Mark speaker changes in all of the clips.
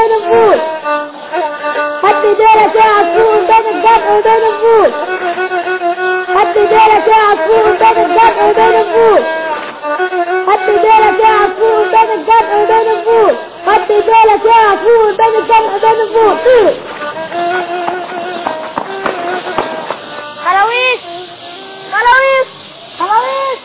Speaker 1: قدام الفول حط ديلك يا عصفور قدام الجمع قدام الفول حط ديلك يا عصفور قدام الجمع قدام الفول حط ديلك يا عصفور قدام الجمع قدام الفول حط ديلك يا عصفور قدام الجمع قدام الفول طير خلاويش خلاويش خلاويش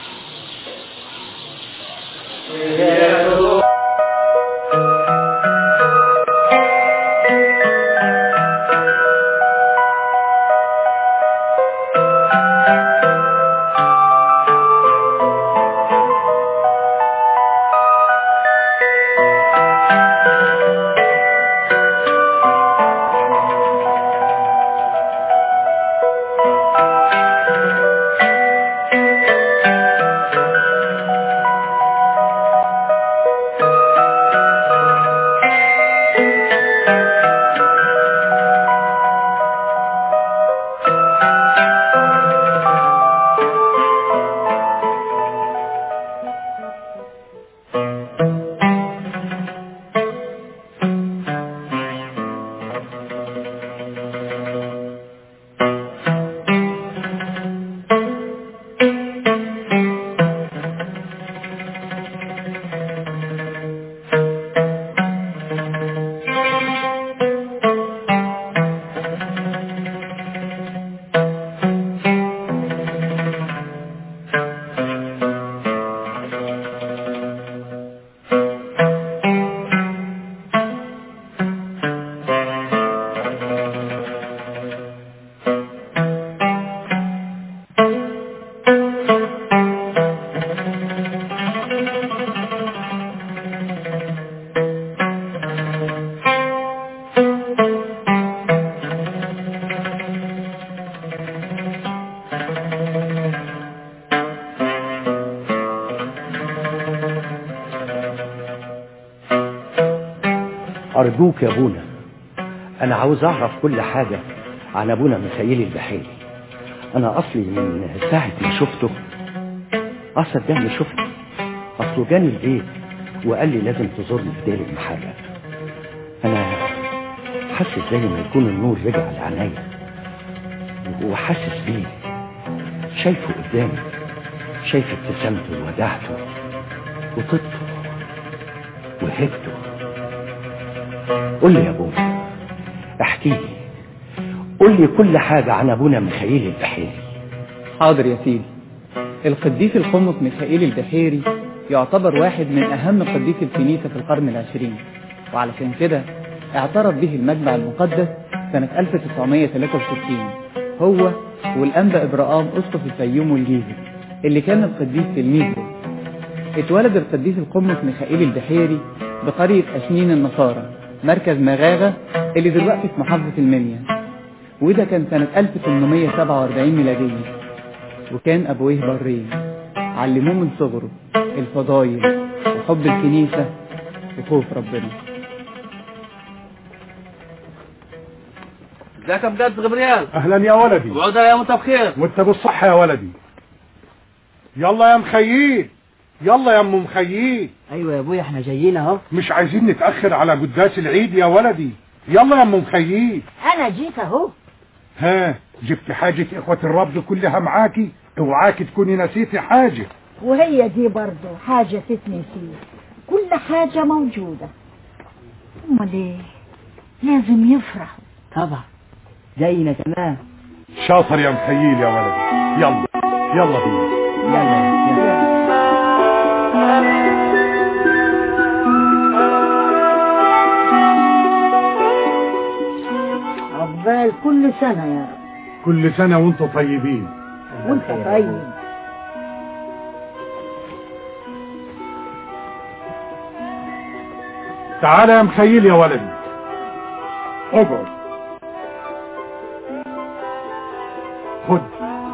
Speaker 2: أرجوك يا أبونا أنا عاوز أعرف كل حاجة عن أبونا ميخائيل البحيري أنا أصلي من ساعة ما شفته أصل ده اللي شفته أصله جاني البيت وقال لي لازم تزورني في دير المحرق أنا حاسس زي ما يكون النور رجع لعينيا وحاسس بيه شايفه قدامي شايف ابتسامته ووداعته وطيبته وهبته قول لي يا ابونا احكي لي قول لي كل حاجة عن ابونا ميخائيل البحيري
Speaker 3: حاضر يا سيدي القديس القمص ميخائيل البحيري يعتبر واحد من أهم قديس الكنيسة في القرن العشرين وعلشان كده اعترف به المجمع المقدس سنة 1963 هو والأنبا إبراهام أسقف الفيوم والجيزة اللي كان القديس تلميذه اتولد القديس القمص ميخائيل البحيري بقرية أشنين النصارى مركز مغاغة اللي دلوقتي في محافظة المنيا وده كان سنة 1847 ميلادية وكان أبويه برين علموه من صغره الفضايل وحب الكنيسة وخوف ربنا
Speaker 4: ازيك يا مجد غبريال
Speaker 5: اهلا يا ولدي
Speaker 4: وعود يا وانت بخير
Speaker 5: وانت بالصحة يا ولدي يلا يا مخيل يلا يا ام مخيل
Speaker 6: ايوه يا ابويا احنا جايين اهو
Speaker 5: مش عايزين نتأخر على قداس العيد يا ولدي يلا يا ام مخيل
Speaker 1: انا جيت اهو
Speaker 5: ها جبت حاجة اخوة الرب كلها معاكي اوعاكي تكوني نسيتي حاجة
Speaker 1: وهي دي برضه حاجة تتنسي كل حاجة موجودة امال ايه لازم يفرحوا
Speaker 6: طبعا زينا تمام
Speaker 5: شاطر يا مخيل يا ولدي يلا يلا بينا
Speaker 6: يلا يلا
Speaker 1: عقبال كل سنة يا رب
Speaker 5: كل سنة وانتم طيبين
Speaker 1: وانت طيب
Speaker 5: تعال يا مخيل يا ولدي اقعد خد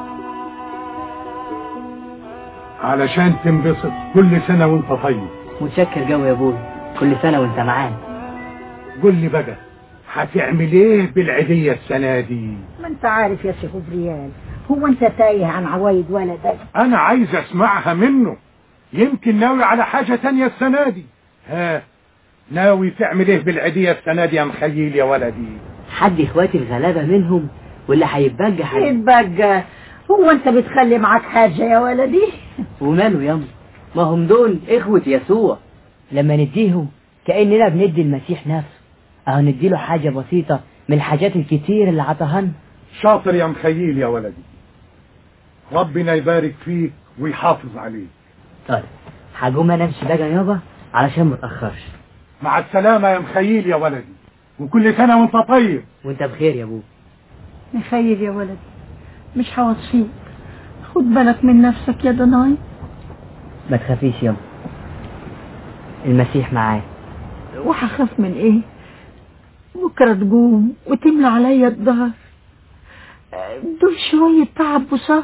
Speaker 5: علشان تنبسط كل سنة وانت طيب
Speaker 6: متشكر جو يا ابويا كل سنة وانت معانا
Speaker 5: قول لي بقى هتعمل ايه بالعيدية السنة دي
Speaker 1: ما انت عارف يا سي غبريال هو انت تايه عن عوايد ولدك
Speaker 5: انا عايز اسمعها منه يمكن ناوي على حاجة تانية السنة دي ها ناوي تعمل ايه بالعيدية السنة دي يا مخيل يا ولدي
Speaker 6: حد اخواتي الغلابة منهم واللي هيتبجى حد
Speaker 7: يتبقى هو انت بتخلي معاك حاجة يا ولدي
Speaker 6: وماله ياما ما هم دول اخوة يسوع لما نديهم كأننا بندي المسيح نفسه اهو نديله حاجة بسيطة من الحاجات الكتير اللي عطاها لنا
Speaker 5: شاطر يا مخيل يا ولدي ربنا يبارك فيك ويحافظ عليك
Speaker 6: طيب هقوم انا امشي بقى يابا علشان ما اتاخرش
Speaker 5: مع السلامة يا مخيل يا ولدي وكل سنة وانت طيب
Speaker 6: وانت بخير يا ابوه
Speaker 7: مخيل يا ولدي مش هوصيك خد بالك من نفسك يا دناي
Speaker 6: ما تخافيش يابا المسيح معايا
Speaker 7: وهخاف من ايه بكرة تقوم وتملى عليا الظهر دول شوية تعب وصهد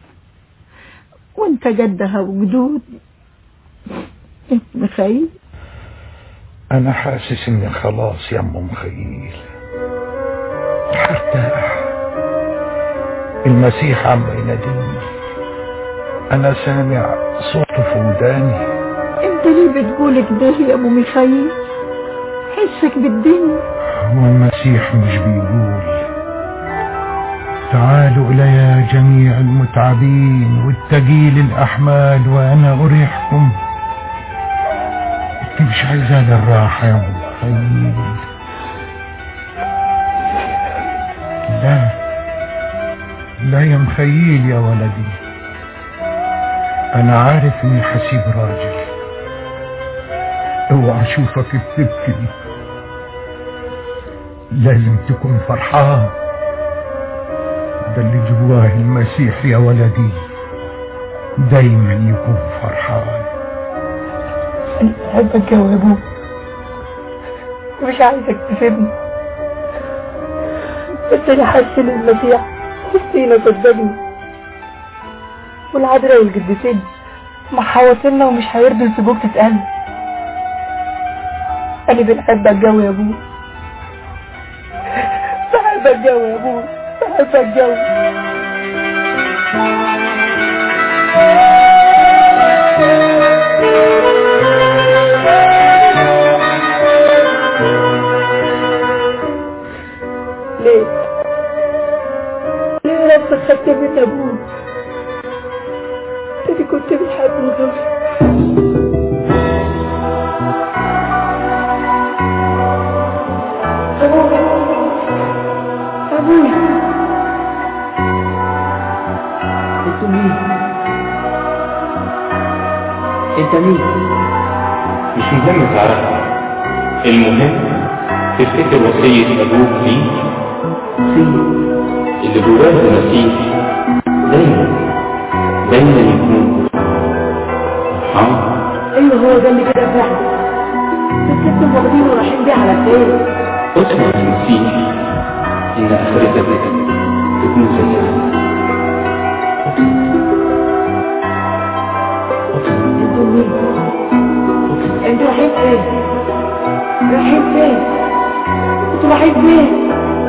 Speaker 7: وانت جدها وجدود يا ابن خيل
Speaker 5: انا حاسس اني خلاص يا ام مخيل هرتاح المسيح عم يناديني انا سامع صوته في وداني
Speaker 7: انت ليه بتقول كده يا ابو ميخائيل حسك بالدنيا
Speaker 5: هو المسيح مش بيقول تعالوا إلي يا جميع المتعبين والتقيل الأحمال وأنا أريحكم أنت مش عايزة الراحة يا أبو خليل لا لا يا مخيل يا ولدي أنا عارف إني حسيب راجل اوعى أشوفك بتبكي لازم تكون فرحان ده اللي جواه المسيح يا ولدي دايما يكون فرحان
Speaker 7: انا بحبك يا ابو مش عايزك تسيبني بس انا حاسس ان المسيح وسطينا صدقني والعذراء والقديسين محاوطيننا ومش هيرضوا يسيبوك تتقل انا بنحبك قوي يا ابو بحبك قوي يا ابو بحبك قوي ليه ليه نفسك خدت من ابوك انت كنت بتحبني قوي ابويا
Speaker 6: انتوا مين انت مين
Speaker 8: مش مهم تعرفها المهم تفتكر وصية أبوك ليك اللي جواه المسيح دايما دايما يكون فرحان
Speaker 6: ايوه هو ده اللي كده فعلا بس انتوا واخدين ورايحين بيه على فين
Speaker 8: اثبت المسيح إن آخرتك تكون زيها
Speaker 6: انتوا مين انتوا رايحين فين رايحين فين انتوا رايحين فين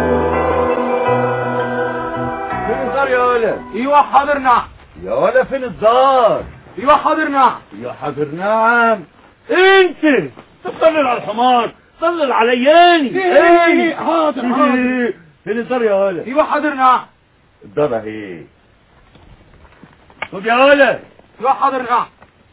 Speaker 4: فين الدار يا ولا ايوه حاضرنا يا ولا فين الدار ايوه حاضرنا يا حاضر نعم انت تطلل على الحمار طلل علياني ايه حاضر حاضر فين الدار يا ولا ايوه حاضرنا الدار اهي خد يا ولا ايوه حاضرنا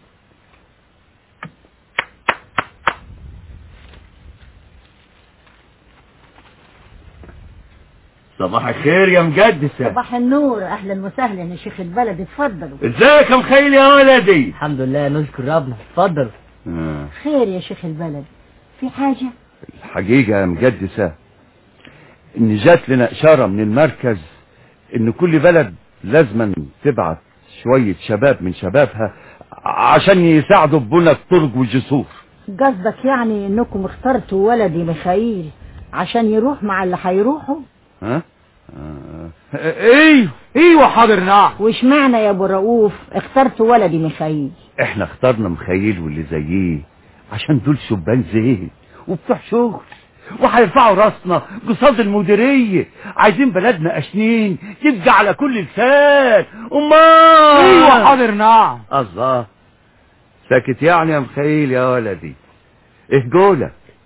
Speaker 4: صباح الخير يا مجدسة
Speaker 7: صباح النور اهلا وسهلا يا شيخ البلد اتفضلوا
Speaker 4: ازيك يا مخيل يا ولدي
Speaker 6: الحمد لله نشكر ربنا اتفضل
Speaker 7: خير يا شيخ البلد في حاجة
Speaker 2: الحقيقة يا مجدسة ان جات لنا اشارة من المركز ان كل بلد لازما تبعت شوية شباب من شبابها عشان يساعدوا ببنى الطرق والجسور
Speaker 7: قصدك يعني انكم اخترتوا ولدي ميخائيل عشان يروح مع اللي هيروحوا
Speaker 2: ها آه. ايوه
Speaker 4: ايوه حاضر نعم
Speaker 7: وش معنى يا ابو رؤوف اخترتوا ولدي ميخائيل
Speaker 2: احنا اخترنا مخيل واللي زيه عشان دول شبان زين وبتوع شغل وهيرفعوا راسنا قصاد المديرية عايزين بلدنا قشنين تبقى على كل لسان امال
Speaker 4: ايوه حاضر نعم
Speaker 2: الله ساكت يعني يا مخيل يا ولدي ايه قولك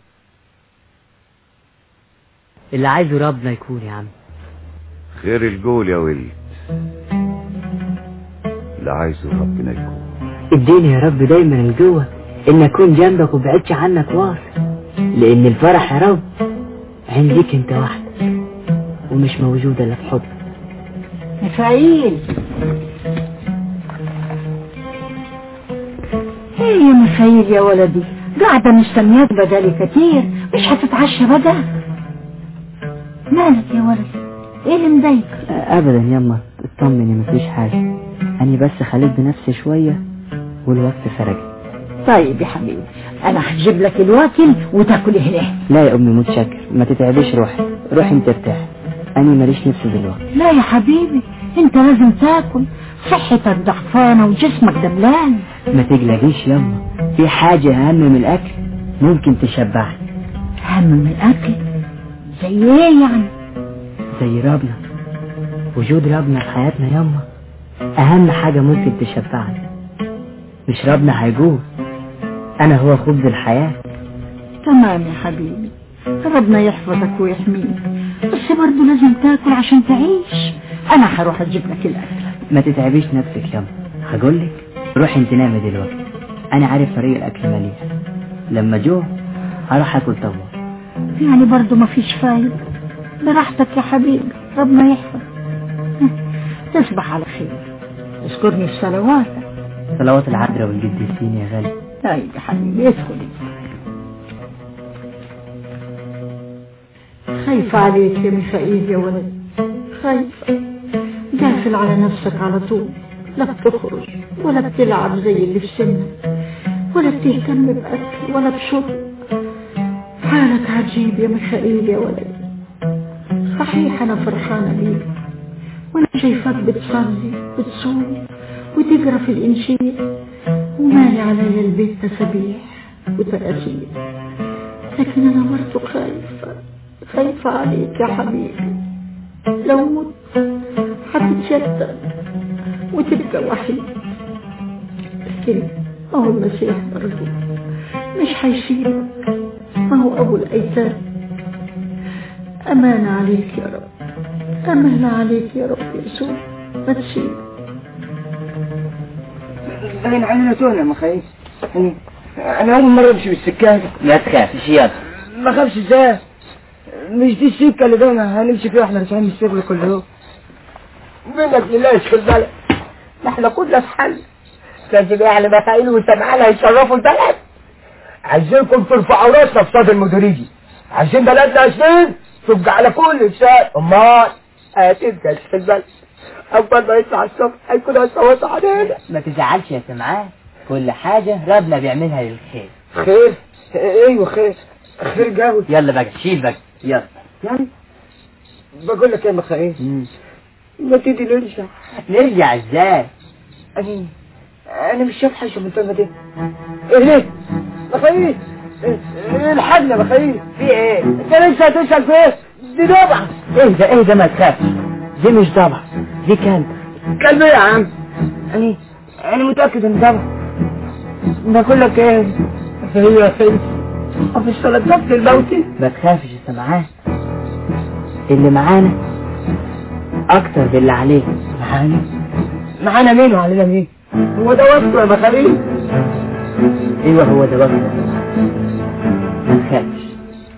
Speaker 6: اللي عايزه ربنا يكون يا عم
Speaker 4: خير الجول يا ولد اللي عايزه ربنا يكون
Speaker 6: اديني يا رب دايما الجوه ان اكون جنبك وبعدش عنك واصل لان الفرح يا رب عندك انت وحدك ومش موجودة الا في حضنك
Speaker 7: مفاعيل ايه يا مفاعيل يا ولدي قاعدة مستنياك بدالي كتير مش هتتعشى بقى مالك يا ولدي ايه اللي مضايقك
Speaker 6: ابدا يما اطمني مفيش حاجة انا بس خليت بنفسي شوية والوقت فرج
Speaker 7: طيب يا حبيبي انا هجيب لك الواكل وتاكل هنا
Speaker 6: لا يا امي متشكر ما تتعبيش روحي روحي انت ارتاح انا ماليش نفسي دلوقتي
Speaker 7: لا يا حبيبي انت لازم تاكل صحتك ضعفانة وجسمك دبلان
Speaker 6: ما تقلقيش يما في حاجة اهم من الاكل ممكن تشبعني
Speaker 7: اهم من الاكل زي ايه يعني
Speaker 6: زي ربنا وجود ربنا في حياتنا يما اهم حاجة ممكن تشبعني مش ربنا هيجوز انا هو خبز الحياة
Speaker 7: تمام يا حبيبي ربنا يحفظك ويحميك بس برضه لازم تاكل عشان تعيش انا هروح اجيب لك الاكل
Speaker 6: ما تتعبيش نفسك يما هقولك روحي انت نامي دلوقتي انا عارف طريق الاكل مليح لما جوع هروح اكل طبق
Speaker 7: يعني برضه مفيش فايدة براحتك يا حبيبي ربنا يحفظ تصبح على خير اذكرني في صلواتك
Speaker 6: صلوات العذراء والقديسين يا غالي
Speaker 7: طيب يا حبيبي ادخلي خايفة عليك يا ميخائيل يا ولد خايفة قافل على نفسك على طول لا بتخرج ولا بتلعب زي اللي في سنك ولا بتهتم بأكل ولا بشرب حالك عجيب يا ميخائيل يا ولد صحيح أنا فرحانة بيك وأنا شايفاك بتصلي بتصوم وتقرا في الإنجيل ومالي علي البيت تسبيح وتراتيب لكن أنا برضه خايفة خايفة عليك يا حبيبي لو مت هتتشتت وتبقى وحيد لكن ما هو المسيح برضه مش هيسيبك ما هو أبو الأيتام أمانة عليك يا رب أمانة عليك يا رب يسوع ما تسيبك
Speaker 9: باين علينا تهنا ما خايف انا اول مره امشي بالسكان
Speaker 6: لا تخافش يلا
Speaker 9: ما خافش ازاي مش دي السكه اللي دايما هنمشي فيها احنا راجعين من الشغل كل يوم منك لله يشكر البلد ما احنا كنا في حل لازم يعني مفاعيل وسمعان هيشرفوا البلد عايزينكم ترفعوا راسنا في صاد المديرية عايزين بلدنا سنين تبقى على كل لسان امال هتبقى في البلد اول ما يطلع الصبح هيكون هيصوت علينا
Speaker 6: ما تزعلش يا سمعان كل حاجة ربنا بيعملها للخير
Speaker 9: خير ايوه خير خير جاوي
Speaker 6: يلا بقى شيل بقى يلا
Speaker 9: يعني بقول لك يا مخايل ما تيجي نرجع
Speaker 6: نرجع ازاي
Speaker 9: انا انا مش شايف حاجه من الطلبه دي ايه ليه مخايل الحاجة مخايل في ايه انت لسه هتسال في ايه دي ضبع
Speaker 6: ايه ده ايه ده ما تخافش دي مش ضبع دي كلب
Speaker 9: كلب ايه يا عم انا انا متاكد ان ضبع بقول لك ايه هي فين مفيش تلقفت الموتي
Speaker 6: ما تخافش يا سمعان اللي معانا اكتر من اللي عليك معانا
Speaker 9: معانا مين وعلينا مين هو ده وصله يا مخاريج
Speaker 6: ايوه هو ده بقى ما تخافش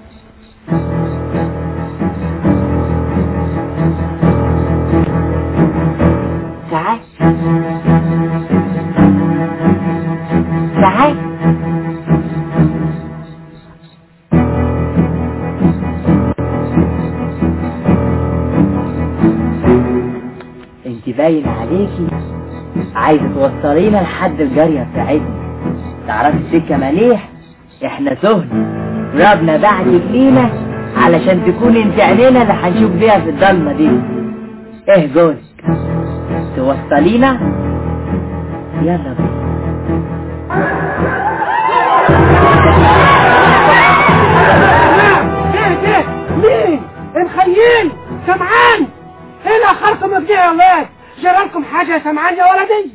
Speaker 6: تعال تعال انت باين عليكي عايزه توصلينا لحد الجاريه بتاعتنا تعرفي السكه مليح احنا سهل ربنا بعتك لينا علشان تكون انت عينينا اللي هنشوف بيها في الضلمه دي ايه جوزك توصلينا يلا بينا
Speaker 9: مين الخيين سمعان ايه اخركم ابني يا ولاد جرالكم حاجه يا سمعان يا ولدي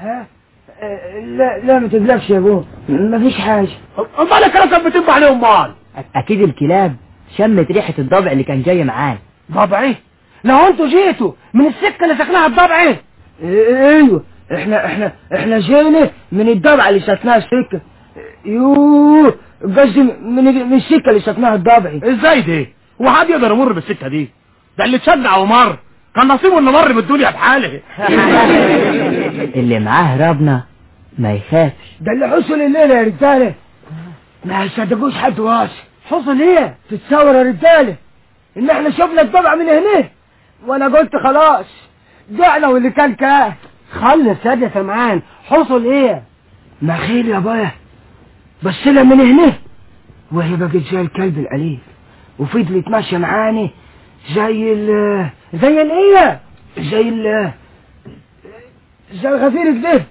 Speaker 9: لا لا ما تقلقش يا ابو مفيش حاجه
Speaker 4: امال الكلام كان بتنبع عليهم مال
Speaker 6: اكيد الكلاب شمت ريحة الضبع اللي كان جاي معانا
Speaker 9: ضبع ايه لو انتوا جيتوا من السكة اللي سكنها الضبع ايه ايوه احنا احنا احنا جينا من الضبع اللي سكنها السكة يوه قصدي من من السكة اللي سكنها الضبع
Speaker 4: ازاي دي وحد يقدر يمر بالسكه دي ده اللي اتشجع ومر كان نصيبه انه مر بالدنيا بحاله
Speaker 6: اللي معاه ربنا ما يخافش
Speaker 9: ده اللي حصل الليلة يا رجالة ما يصدقوش حد واصل حصل ايه تتصور يا رجالة ان احنا شفنا الضبع من هنا وانا قلت خلاص ضعنا واللي كان كان خلص يا سمعان حصل ايه ما خير يا بايا بس لها من هنا وهي بقت زي الكلب الأليف وفضلت ماشية معاني زي ال زي الايه زي ال زي الغفير كده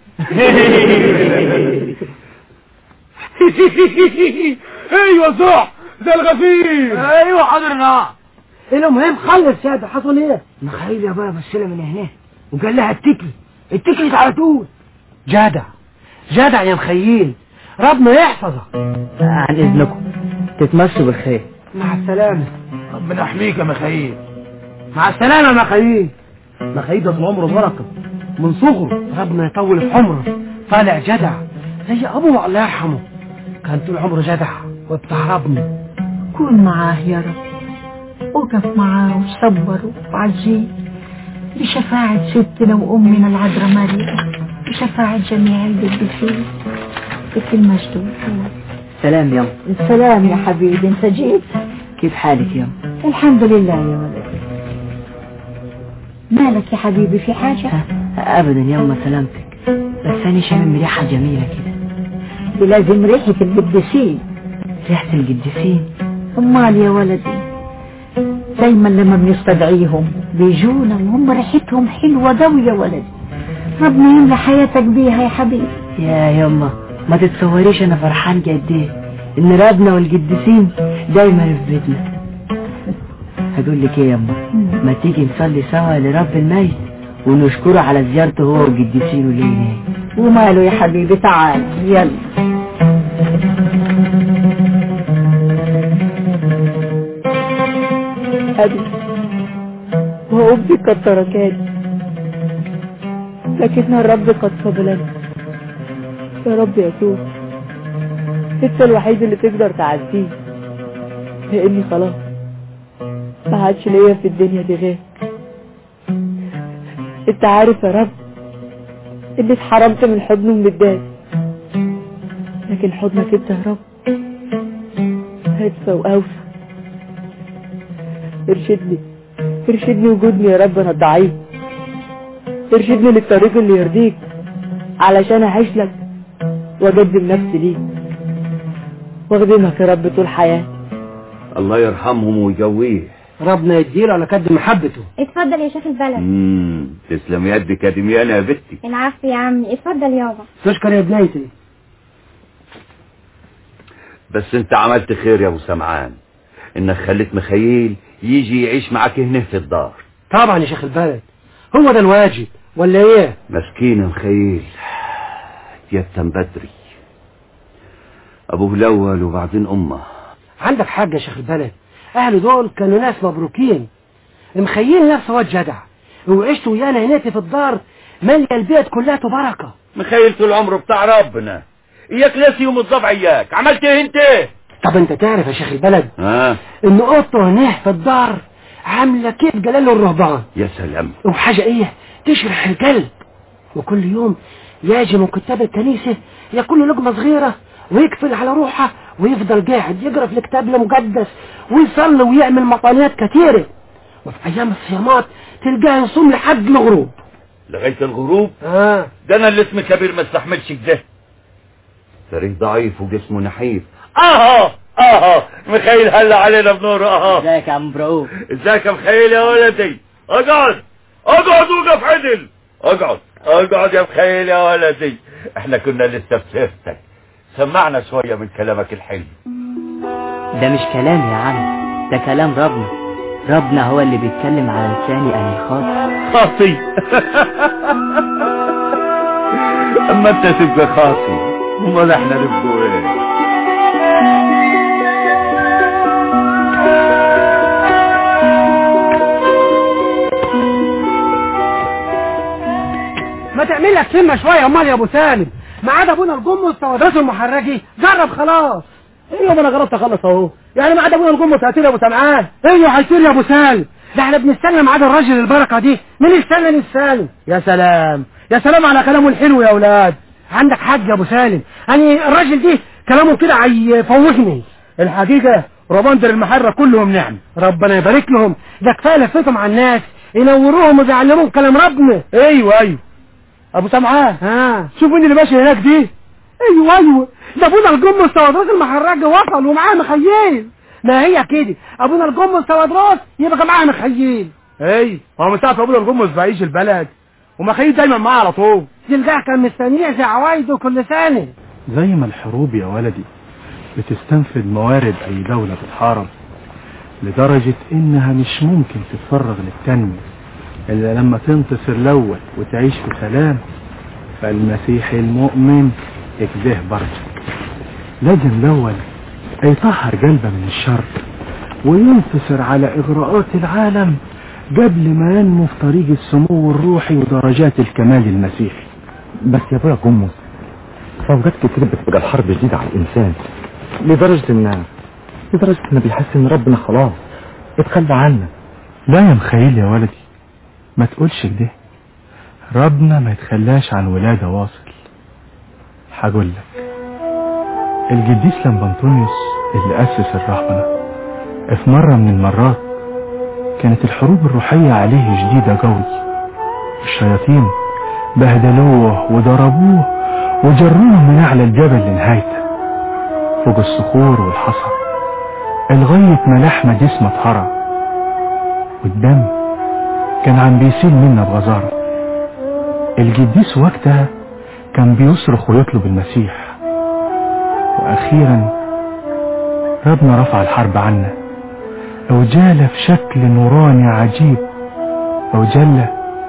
Speaker 4: ايوه صح ده الغفير ايوه حاضر نعم
Speaker 9: المهم خلص يا ده حصل ايه مخيل يا بابا بس لها من هنا وقال لها اتكلي اتكلت على طول جدع جدع يا مخيل ربنا يحفظك
Speaker 6: عن اذنكم تتمشوا بالخير
Speaker 9: مع السلامة
Speaker 4: ربنا يحميك يا مخايل
Speaker 9: مع السلامة يا مخيل مخيل ده طول عمره بركة من صغره ربنا يطول في عمره طالع جدع زي ابوه الله يرحمه كان طول عمره جدع وبتاع ربنا
Speaker 7: كن معاه يا رب وقف معاه وصبره وعزيه بشفاعة ستنا وأمنا العذراء مريم بشفاعة جميع القديسين في المجد والحياة
Speaker 6: سلام يوم
Speaker 7: السلام يا حبيبي انت جيت
Speaker 6: كيف حالك يوم
Speaker 7: الحمد لله يا ولدي مالك يا حبيبي في حاجة
Speaker 6: ابدا يوم سلامتك بس انا شامم ريحة جميلة كده
Speaker 7: دي لازم ريحة القديسين
Speaker 6: ريحة القديسين
Speaker 7: امال يا ولدي دايما لما بنستدعيهم بيجونا وهم ريحتهم حلوة قوي يا ولدي ربنا يملى حياتك بيها يا حبيبي
Speaker 6: يا يما ما تتصوريش انا فرحان قد ايه ان ربنا والقديسين دايما في بيتنا هقول لك ايه يما ما تيجي نصلي سوا لرب الميت ونشكره على زيارته هو وقديسينه لينا
Speaker 7: وماله يا حبيبي تعال يلا
Speaker 10: أبي وأمي قد تركاني لكن الرب قد قبلني يا رب يسوع انت الوحيد اللي تقدر تعزيه لاني خلاص ما عادش ليا في الدنيا دي غيرك انت عارف يا رب اني اتحرمت من حضنه من الداس لكن حضنك انت يا رب هدفة واوسع ارشدني ارشدني وجودني يا رب انا الضعيف ارشدني للطريق اللي يرضيك علشان اعيش لك واقدم نفسي ليك واخدمك يا رب طول حياتي
Speaker 4: الله يرحمهم ويقويه
Speaker 9: ربنا يديله على قد محبته
Speaker 11: اتفضل يا شيخ البلد
Speaker 4: امم تسلم يدك يا دميانة يا بنتي
Speaker 11: العفو يا عمي اتفضل يابا
Speaker 9: تشكر يا بنيتي
Speaker 4: بس انت عملت خير يا ابو سمعان انك خليت مخيل يجي يعيش معاك هنا في الدار
Speaker 9: طبعا يا شيخ البلد هو ده الواجب ولا ايه
Speaker 4: مسكين مخيل يتم بدري ابوه الاول وبعدين امه
Speaker 9: عندك حاجة يا شيخ البلد اهله دول كانوا ناس مبروكين مخيل نفسه واد جدع وعشت ويانا هناك في الدار مالية البيت كلها بركة
Speaker 4: مخيل طول عمره بتاع ربنا اياك ناسي يوم الضبع اياك عملت ايه انت
Speaker 9: طب انت تعرف يا شيخ البلد
Speaker 4: ها
Speaker 9: ان اوضته هناك في الدار عاملة كيف جلال الرهبان
Speaker 4: يا سلام
Speaker 9: وحاجة ايه تشرح القلب وكل يوم يجي من كتاب الكنيسة ياكل له لقمة صغيرة ويقفل على روحه ويفضل قاعد يقرا في الكتاب المقدس ويصلي ويعمل مطانيات كتيرة وفي ايام الصيامات تلقاه يصوم لحد الغروب
Speaker 4: لغاية الغروب
Speaker 9: اه
Speaker 4: ده انا اللي اسمي كبير ما استحملش كده فريق ضعيف وجسمه نحيف اه اه مخيل هلا علينا بنور اه
Speaker 6: ازيك يا عم برؤوف
Speaker 4: ازيك يا مخيل يا ولدي اقعد اقعد وقف عدل اقعد اقعد يا مخيل يا ولدي احنا كنا لسه في سيرتك سمعنا شوية من كلامك الحلو
Speaker 6: ده مش كلام يا عم ده كلام ربنا ربنا هو اللي بيتكلم على لساني انا الخاطئ
Speaker 4: خاصي اما انت تبقى خاصي امال احنا نبقوا ايه
Speaker 12: تعمل لك سمه شويه امال يا ابو سالم ما عدا ابونا الجمص والتوادرات المحرجي جرب خلاص ايوه ما انا جربت اخلص اهو يعني ما عدا ابونا الجمص هاتي يا ابو سمعان ايوه هيطير يا ابو سالم ده احنا بنستنى ميعاد الراجل البركه دي مين يستنى نستنى يا سلام يا سلام على كلامه الحلو يا اولاد عندك حاج يا ابو سالم يعني الراجل دي كلامه كده هيفوقني الحقيقه ربندر المحرة كلهم نعم ربنا يبارك لهم ده كفايه لفتهم على الناس ينوروهم ويعلموهم كلام ربنا ايوه ايوه ابو سمعان ها شوف مين اللي ماشي هناك دي ايوه ايوه ده ابونا الجمص توادراس المحرجه وصل ومعاه مخيل ما هي كده ابونا الجمص توادراس يبقى معاه مخيل
Speaker 13: اي هو من ساعه ما ابونا الجمص بعيش البلد ومخيل دايما معاه على طول
Speaker 12: تلقاه كان مستنيه في عوايده كل سنه
Speaker 14: زي ما الحروب يا ولدي بتستنفد موارد أي دولة بتحارب لدرجة إنها مش ممكن تتفرغ للتنمية إلا لما تنتصر الأول وتعيش في سلام فالمسيح المؤمن اكده برضه لازم الأول يطهر قلبه من الشر وينتصر على إغراءات العالم قبل ما ينمو في طريق السمو الروحي ودرجات الكمال المسيحي
Speaker 15: بس يا ابويا جمص في اوقات كتير بتبقى الحرب جديدة على الانسان لدرجة ان لدرجة ان بيحس ان ربنا خلاص اتخلى عنا
Speaker 14: لا يا مخيل يا ولدي ما تقولش كده ربنا ما يتخلاش عن ولاده واصل هقول لك القديس لمبنطونيوس اللي أسس الرهبنة في مرة من المرات كانت الحروب الروحية عليه شديدة قوي الشياطين بهدلوه وضربوه وجروه من أعلى الجبل لنهايته فوق الصخور والحصى لغاية ما لحمة جسمه اتهرى والدم كان عم بيسيل منا بغزارة القديس وقتها كان بيصرخ ويطلب المسيح وأخيرا ربنا رفع الحرب عنا وجال في شكل نوراني عجيب وجل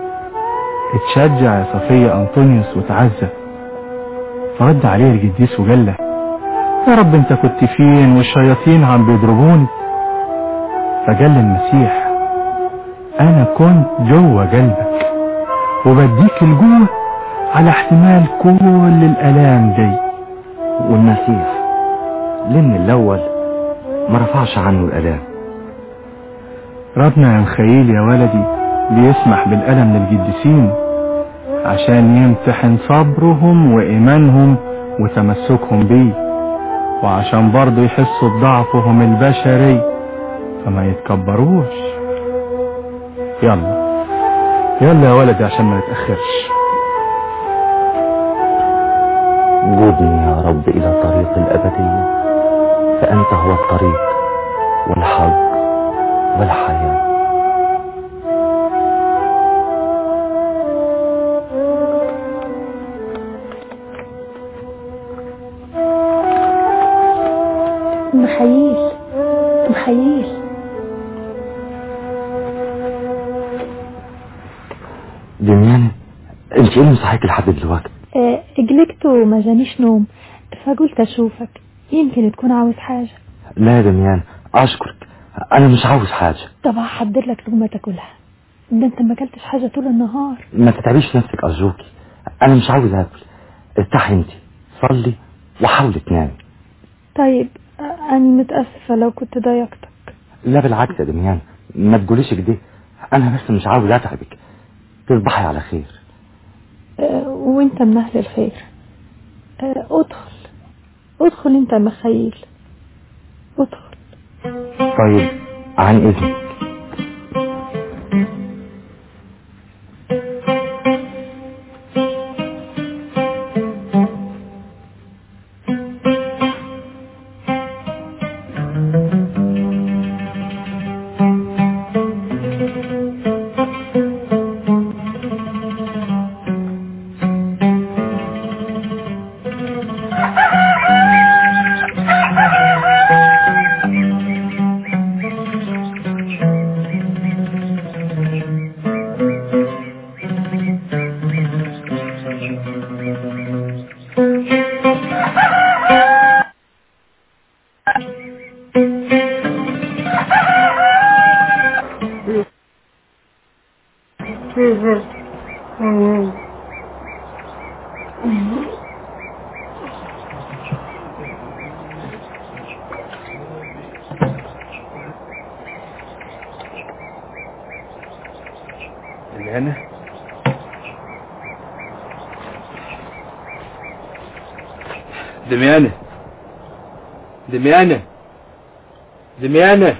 Speaker 14: اتشجع يا صفية أنطونيوس وتعزى فرد عليه القديس وقال له يا رب انت كنت فين والشياطين عم بيضربوني فقال المسيح انا كنت جوه قلبك وبديك الجوه على احتمال كل الالام دي
Speaker 15: والمسيح ليه من الاول ما رفعش عنه الالام
Speaker 14: ربنا يا مخيل يا ولدي بيسمح بالألم للقديسين عشان يمتحن صبرهم وإيمانهم وتمسكهم بيه وعشان برضه يحسوا بضعفهم البشري فما يتكبروش يلا يلا يا ولدي عشان ما نتأخرش
Speaker 15: جودني يا رب إلى طريق الأبدية فأنت هو الطريق والحق والحياة
Speaker 7: مخيل مخيل
Speaker 15: دميان انت ايه اللي مصحيك لحد دلوقتي
Speaker 7: آه، قلقت وما جانيش نوم فقلت اشوفك يمكن تكون عاوز حاجة
Speaker 15: لا يا دميان اشكرك انا مش عاوز حاجة
Speaker 7: طب هحضر لك لقمة تاكلها ده انت ما اكلتش حاجة طول النهار
Speaker 15: ما تتعبيش نفسك ارجوكي انا مش عاوز اكل ارتاحي انت صلي وحاولي تنامي
Speaker 7: طيب آه، انا متأسفة لو كنت ضايقتك
Speaker 15: لا بالعكس يا دميان ما تقوليش كده انا بس مش عاوز اتعبك تصبحي على خير
Speaker 7: آه، وانت من اهل الخير آه، ادخل ادخل انت مخيل ادخل
Speaker 15: طيب عن اذنك
Speaker 13: اللي هنا دميانة دميانة دميانة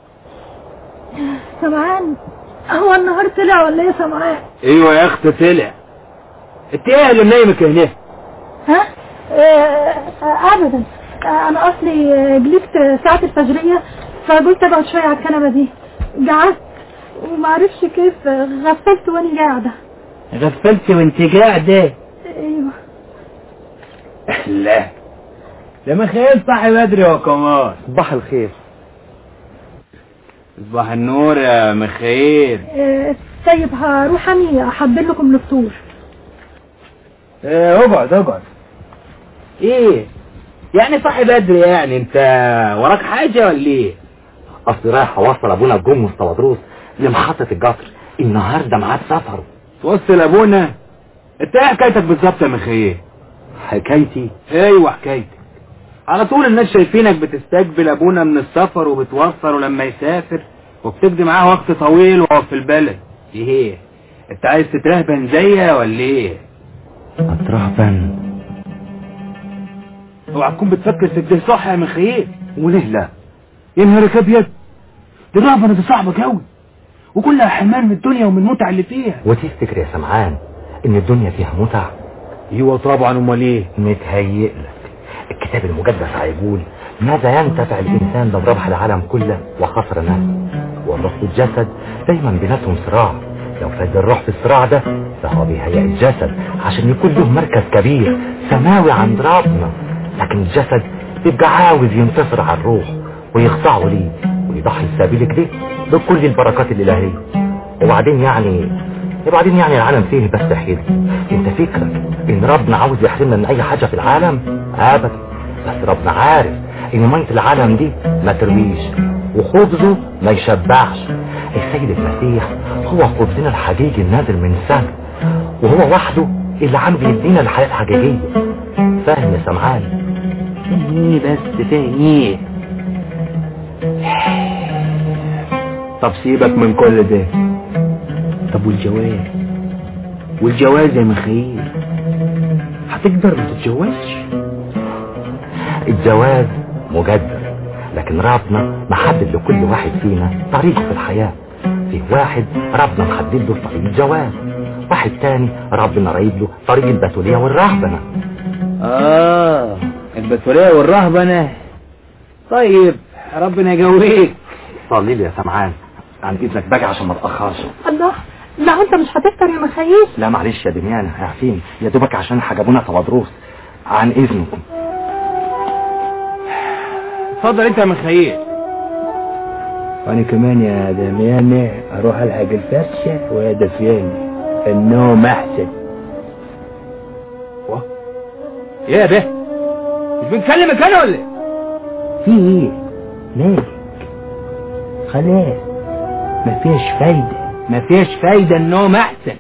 Speaker 7: سمعان هو النهار طلع ولا ايه سمعان
Speaker 13: ايوه يا اخت طلع انت ايه اللي منيمك هنا
Speaker 7: ها آه، ابدا آه، انا اصلي آه، جلست ساعة الفجرية فقلت اقعد شوية على الكنبة دي قعدت ومعرفش كيف آه، غفلت وانا قاعدة
Speaker 13: غفلت وانت قاعدة
Speaker 7: ايوه
Speaker 13: لا ده مخيل صاحي بدري يا كمان
Speaker 2: صباح الخير
Speaker 13: صباح النور يا مخيل
Speaker 7: آه، طيب هروح اني احضر لكم الفطور
Speaker 13: ايه اقعد اقعد ايه يعني صاحي بدري يعني انت وراك حاجة ولا ايه
Speaker 15: اصل رايح اوصل ابونا الجمص طوادروس لمحطة القطر النهارده ميعاد سفر
Speaker 13: توصل ابونا انت ايه حكايتك بالظبط يا مخيل
Speaker 15: حكايتي
Speaker 13: ايوه حكايتك على طول الناس شايفينك بتستقبل ابونا من السفر وبتوفره لما يسافر وبتقضي معاه وقت طويل وهو في البلد ايه انت عايز تترهبن زيا ولا ايه
Speaker 15: اترهبن
Speaker 13: اوعى تكون بتفكر في كده صح يا مخيل
Speaker 15: وليه لا
Speaker 13: يا نهارك ابيض دي الرهبنه دي صعبه قوي وكلها حرمان من الدنيا ومن المتع اللي فيها
Speaker 15: وتفتكر يا سمعان ان الدنيا فيها متع
Speaker 13: ايوه طبعا امال ايه
Speaker 15: متهيئ لك الكتاب المقدس هيقول ماذا ينتفع الانسان لو ربح العالم كله وخسر نفسه والروح والجسد دايما بيناتهم صراع لو فاز الروح في الصراع ده فهو بيهيئ الجسد عشان يكون له مركز كبير سماوي عند ربنا لكن الجسد بيبقى عاوز ينتصر على الروح ويخضعه ليه ويضحي سبيل كده بكل البركات الالهيه وبعدين يعني وبعدين يعني العالم فيه بس حلو انت فكرك ان ربنا عاوز يحرمنا من اي حاجة في العالم ابدا بس ربنا عارف ان مية العالم دي ما ترويش وخبزه ما يشبعش السيد المسيح هو خبزنا الحقيقي النازل من السماء وهو وحده اللي عم بيدينا الحياة الحقيقية فاهم يا سمعان
Speaker 13: ايه بس فاهم ايه طب سيبك من كل ده طب والجواز والجواز يا مخيل هتقدر ما تتجوزش
Speaker 15: الجواز مجدد لكن ربنا محدد لكل واحد فينا طريقه في الحياة في واحد ربنا محدد له طريق الجواز واحد تاني ربنا رايد له طريق البتولية والرهبنة
Speaker 13: اه البتولية والرهبنة طيب ربنا يجويك
Speaker 15: صلي لي يا سمعان عن اذنك باجي عشان ما اتاخرش
Speaker 7: الله لا انت مش هتفطر يا مخيل
Speaker 15: لا معلش يا دميانة عارفين يا دوبك عشان حجبونا طوادروس عن اذنكم
Speaker 13: اتفضل انت يا مخيل
Speaker 16: وانا كمان يا دميانة اروح الحق الفرشة ويا دفياني النوم احسن
Speaker 13: ايه يا به مش بنكلمك انا ولا ايه
Speaker 16: في ايه مالك خلاص ما فيش فايدة
Speaker 13: ما فيش فايدة النوم احسن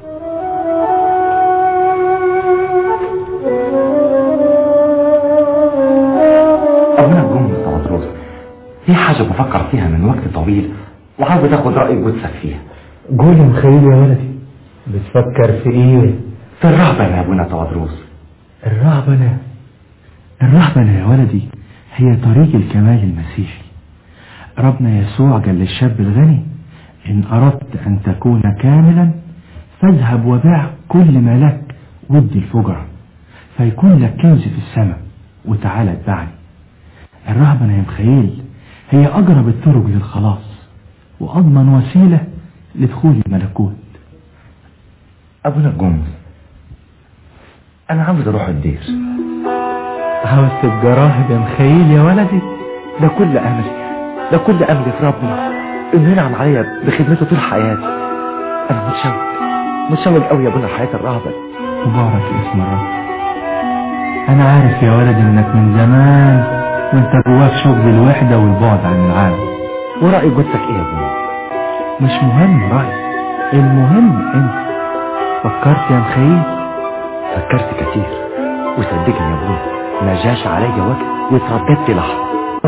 Speaker 15: ابونا الجمهور طوادروس في حاجة بفكر فيها من وقت طويل وعاوز اخد رأي جثك فيها
Speaker 16: قول يا مخيل يا ولدي بتفكر في ايه
Speaker 15: في الرهبنة يا ابونا طوادروس
Speaker 14: الرهبنة الرهبنة يا ولدي هي طريق الكمال المسيحي ربنا يسوع قال للشاب الغني إن أردت أن تكون كاملا فاذهب وبيع كل ما لك ودي الفجرة فيكون لك كنز في السماء وتعالى اتبعني الرهبنة يا مخيل هي أقرب الطرق للخلاص وأضمن وسيلة لدخول الملكوت
Speaker 15: ابونا الجمهور انا عاوز اروح الدير
Speaker 14: عاوز تبقى راهب يا مخيل يا ولدي
Speaker 15: ده كل املي ده كل املي في ربنا انه ينعم عليا بخدمته طول حياتي انا متشوق متشوق قوي يا ابونا حياة الرهبة
Speaker 14: مبارك اسم الرب انا عارف يا ولدي انك من زمان وانت جواك شغل الوحدة والبعد عن العالم
Speaker 15: ورأي جثك ايه يا ابونا
Speaker 14: مش مهم رأي المهم انت فكرت يا مخيل
Speaker 15: فكرت كتير
Speaker 2: وصدقني يا ابونا ما جاش عليا وقت واترددت لحظة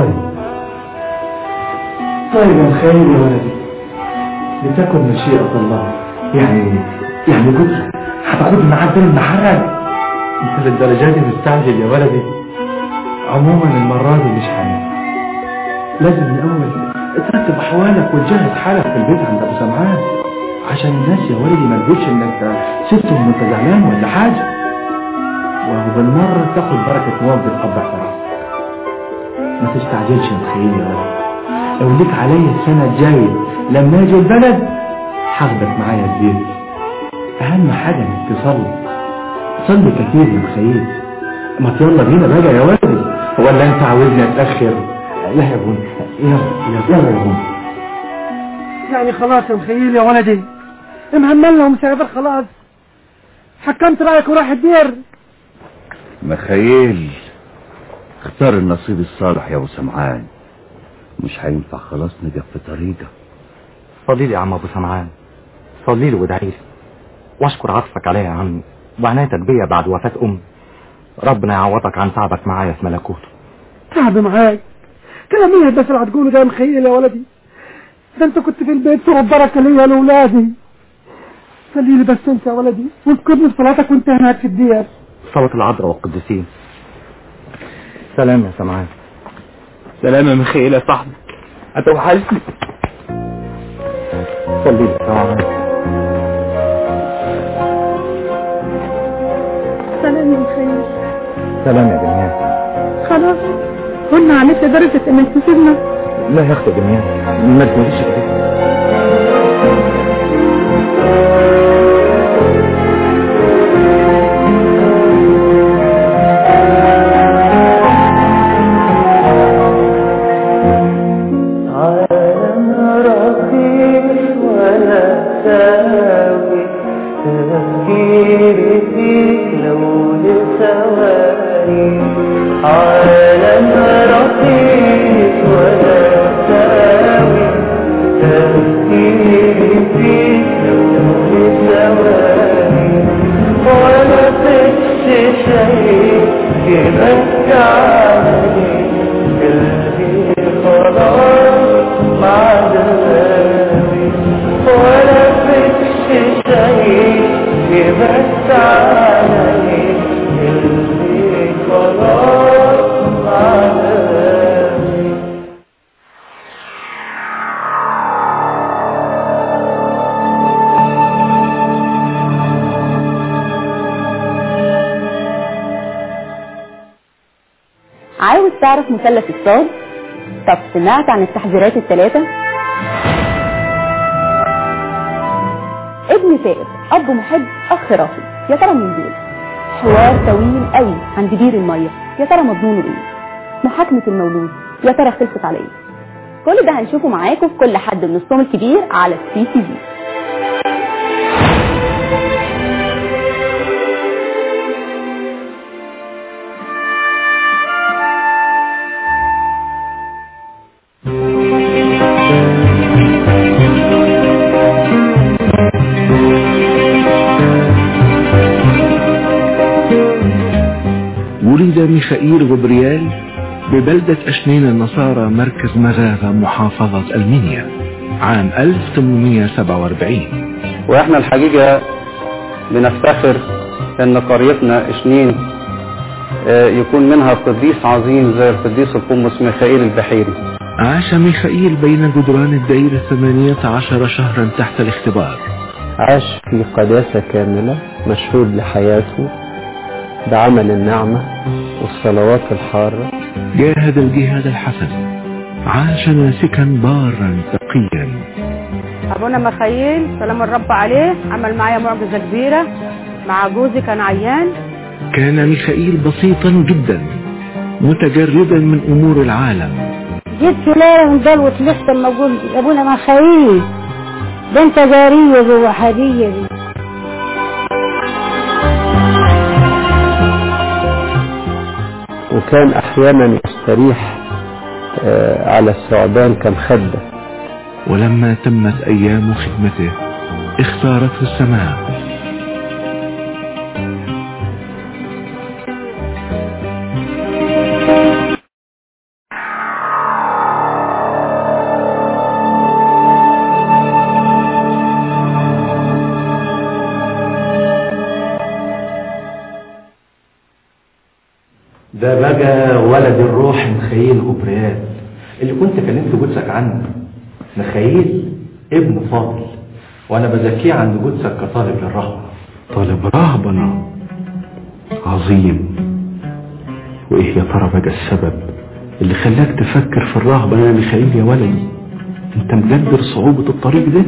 Speaker 14: طيب يا خير يا ولدي لتكن مشيئة الله يعني يعني كنت هتقعد معاه دور المحرج انت للدرجة دي مستعجل يا ولدي عموما المرة دي مش هنفع لازم الأول ترتب أحوالك وتجهز حالك في البيت عند أبو سمعان عشان الناس يا ولدي ما تقولش إنك سبتهم وأنت زعلان ولا حاجة وهو بالمرة تاخد بركة والد الأب احترام ما تستعجلش يا مخيل يا ولد لو ليك عليا السنة الجاية لما اجي البلد هاخدك معايا البيت اهم حاجة انك تصلي صلي كتير يا مخيل ما يلا بينا بقى يا ولدي ولا انت عاوزني اتأخر لا يا بني يلا يلا يلا يا بني
Speaker 12: يعني خلاص يا مخيل يا ولدي مهملنا ومسافر خلاص حكمت رأيك وراح الدير
Speaker 4: مخيل اختار النصيب الصالح يا ابو سمعان مش هينفع خلاص نقف في طريقه
Speaker 15: صلي لي يا عم ابو سمعان صلي لي وادعي لي واشكر عطفك عليا يا عم وعنايتك بيا بعد وفاة امي ربنا يعوضك عن تعبك معايا في ملكوته
Speaker 12: تعب معاك كلام ايه بس اللي هتقوله ده يا مخيل يا ولدي ده انت كنت في البيت ترد بركه ليا لاولادي صلي لي بس انت يا ولدي واذكرني في صلاتك وانت هناك في الدير
Speaker 15: صلاة العذراء والقديسين سلام يا سمعان
Speaker 13: سلام يا مخيل يا صاحبي هتوحشني
Speaker 15: صلي لي يا سمعان
Speaker 7: سلام يا مخيل
Speaker 15: سلام يا دنيا
Speaker 7: خلاص قلنا عليك لدرجة انك تسيبنا
Speaker 15: لا يا اختي دنيا ما تقوليش كده
Speaker 17: عالم رقيق ولا ساوي تفكيري فيك لون ثواني ولا فيش شيء يمتعني قلبي خلاص مع دمامي ولا فيش شيء يمتعني قلبي خلاص مع دمامي
Speaker 18: عاوز تعرف مثلث الصاد طب سمعت عن التحذيرات الثلاثة ابن تائب اب محب اخ رافض يا ترى مين دول حوار طويل قوي عن جبير الميه يا ترى مضمونه ايه محاكمة المولود يا ترى خلصت على ايه كل ده هنشوفه معاكم في كل حد من الصوم الكبير على السي تي في
Speaker 19: ولد ميخائيل غبريال ببلدة أشنين النصارى مركز مغاغة محافظة المنيا عام 1847
Speaker 20: واحنا الحقيقة بنفتخر ان قريتنا اشنين آه، يكون منها قديس عظيم زي القديس القمص ميخائيل البحيري
Speaker 19: عاش ميخائيل بين جدران الدائرة 18 شهرا تحت الاختبار
Speaker 21: عاش في قداسة كاملة مشهود لحياته بعمل النعمة والصلوات الحارة
Speaker 19: جاهد الجهاد الحسن عاش ناسكا بارا تقيا
Speaker 22: ابونا مخيل سلام الرب عليه عمل معايا معجزه كبيره مع جوزي كان عيان
Speaker 19: كان ميخائيل بسيطا جدا متجردا من امور العالم
Speaker 23: جيت في ليلة من دول وطلعت لما قلت يا ابونا مخايل ده انت جارية جوا حدية دي
Speaker 21: وكان أحيانا يستريح آه، على الثعبان كمخدة
Speaker 19: ولما تمت ايام خدمته اختارته السماء
Speaker 14: ده بقى ولد الروح مخيل غبريال اللي كنت كلمت جوزك عنه مخيل ابن فاضل وانا بزكيه عند جوزك كطالب للرهبة طالب رهبنة عظيم وايه يا ترى بقى السبب اللي خلاك تفكر في الرهبة يا ميخائيل يا ولدي انت مقدر صعوبة الطريق ده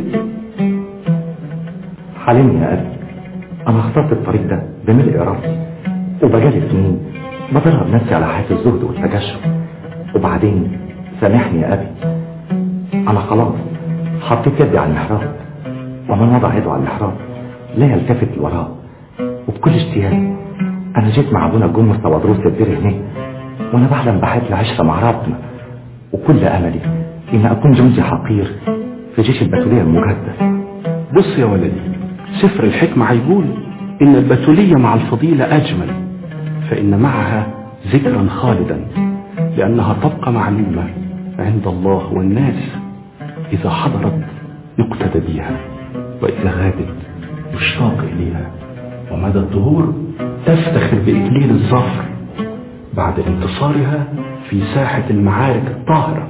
Speaker 15: حاليا يا أبي أنا اخترت الطريق ده بملء إرادتي وبقالي سنين بدرب نفسي على حياة الزهد والتجشم وبعدين سامحني يا أبي أنا خلاص حطيت يدي على المحراب ومن وضع يده على المحراب لا يلتفت لوراه وبكل اشتياق أنا جيت مع أبونا الجمهور طوادروس الدير هناك وأنا بحلم بحياة العشرة مع ربنا وكل أملي إن أكون جندي حقير في جيش البتولية المجدد
Speaker 14: بص يا ولدي سفر الحكمة هيقول إن البتولية مع الفضيلة أجمل فإن معها ذكرا خالدا لأنها تبقى معلومة عند الله والناس إذا حضرت يقتدى بها وإذا غابت يشتاق إليها ومدى الظهور تفتخر بإكليل الظفر بعد انتصارها في ساحة المعارك الطاهرة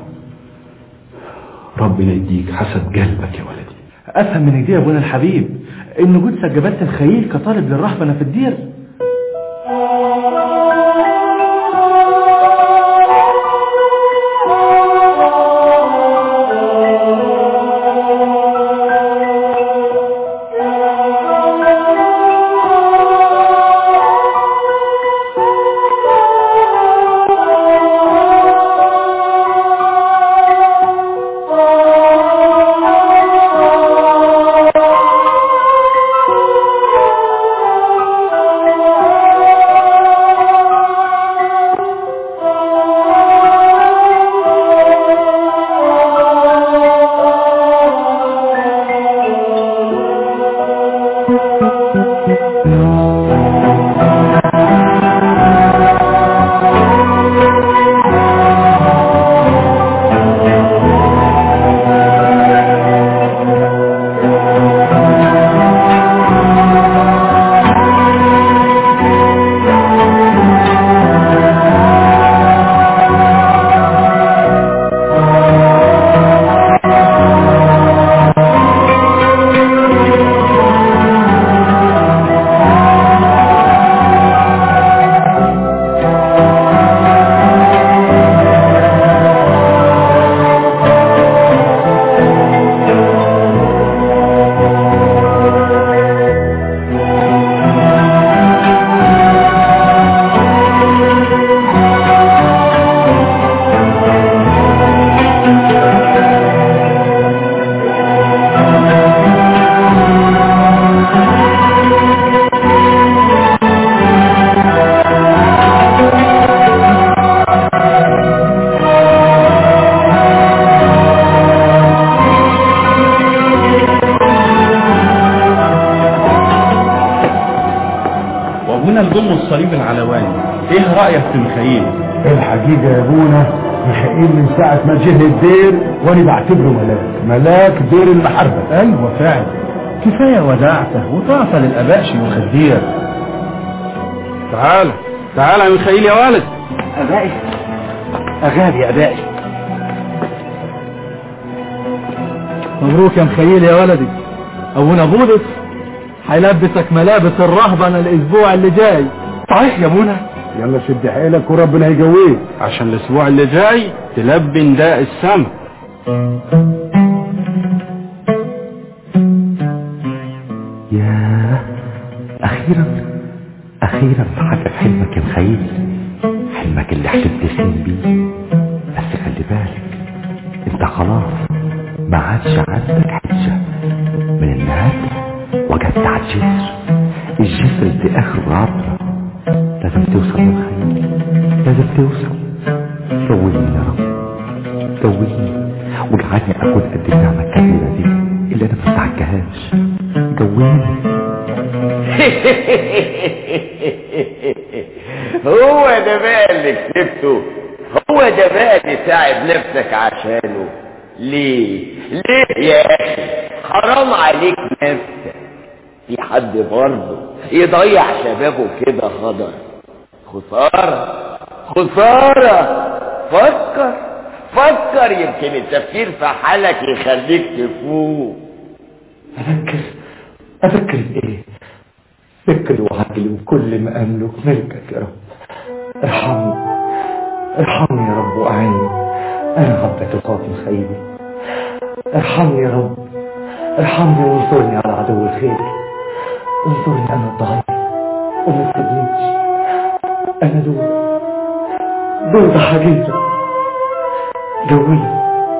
Speaker 14: ربنا يديك حسب قلبك يا ولدي
Speaker 1: افهم من كده يا ابونا الحبيب ان جثة جبلت الخيل كطالب للرهبنة في الدير
Speaker 14: وهنا الجم الصليب العلواني ايه رأيك في ميخائيل
Speaker 3: الحقيقة يا ابونا ميخائيل من ساعة ما جه الدير وانا بعتبره ملاك ملاك دير المحرة
Speaker 1: ايوه فعلا كفاية وداعته وطاعته للاباء شيوخ الدير
Speaker 14: تعال تعال يا ميخائيل يا ولد
Speaker 15: أبائي أغابي يا أبائي
Speaker 1: مبروك يا مخيل يا ولدي ابونا بولس هيلبسك ملابس الرهبنة الاسبوع اللي جاي
Speaker 3: صحيح يا منى يلا شد حيلك وربنا يقويك
Speaker 14: عشان الاسبوع اللي جاي تلبي نداء السما
Speaker 15: ياه أخيرا أخيرا حقق حلمك يا مخيل حلمك اللي حلمت سنين بيه بس خلي بالك انت خلاص ما عادش عندك حجة من النهاردة وجدت على الجسر الجسر اللي آخره رابطة لازم توصل يا مخيل لازم توصل سويني يا رب سويني واجعلني اخد قد النعمة الكبيرة دي اللي انا ما استحقهاش جويني
Speaker 5: هو ده بقى اللي كسبته هو ده بقى اللي تعب نفسك عشانه ليه ليه يا اخي حرام عليك نفسك في حد برضه يضيع شبابه كده خضر خسارة خسارة فكر فكر يمكن التفكير في حالك يخليك تفوق
Speaker 8: أفكر أفكر بإيه فكري وعقلي وكل ما أملك ملكك يا رب ارحمني ارحمني يا رب وأعني أنا عبدك الخاطم خيبي ارحمني يا رب ارحمني وانصرني على عدو الخير انصرني أنا الضعيف وما تسيبنيش أنا دول دول ضحاجير جوية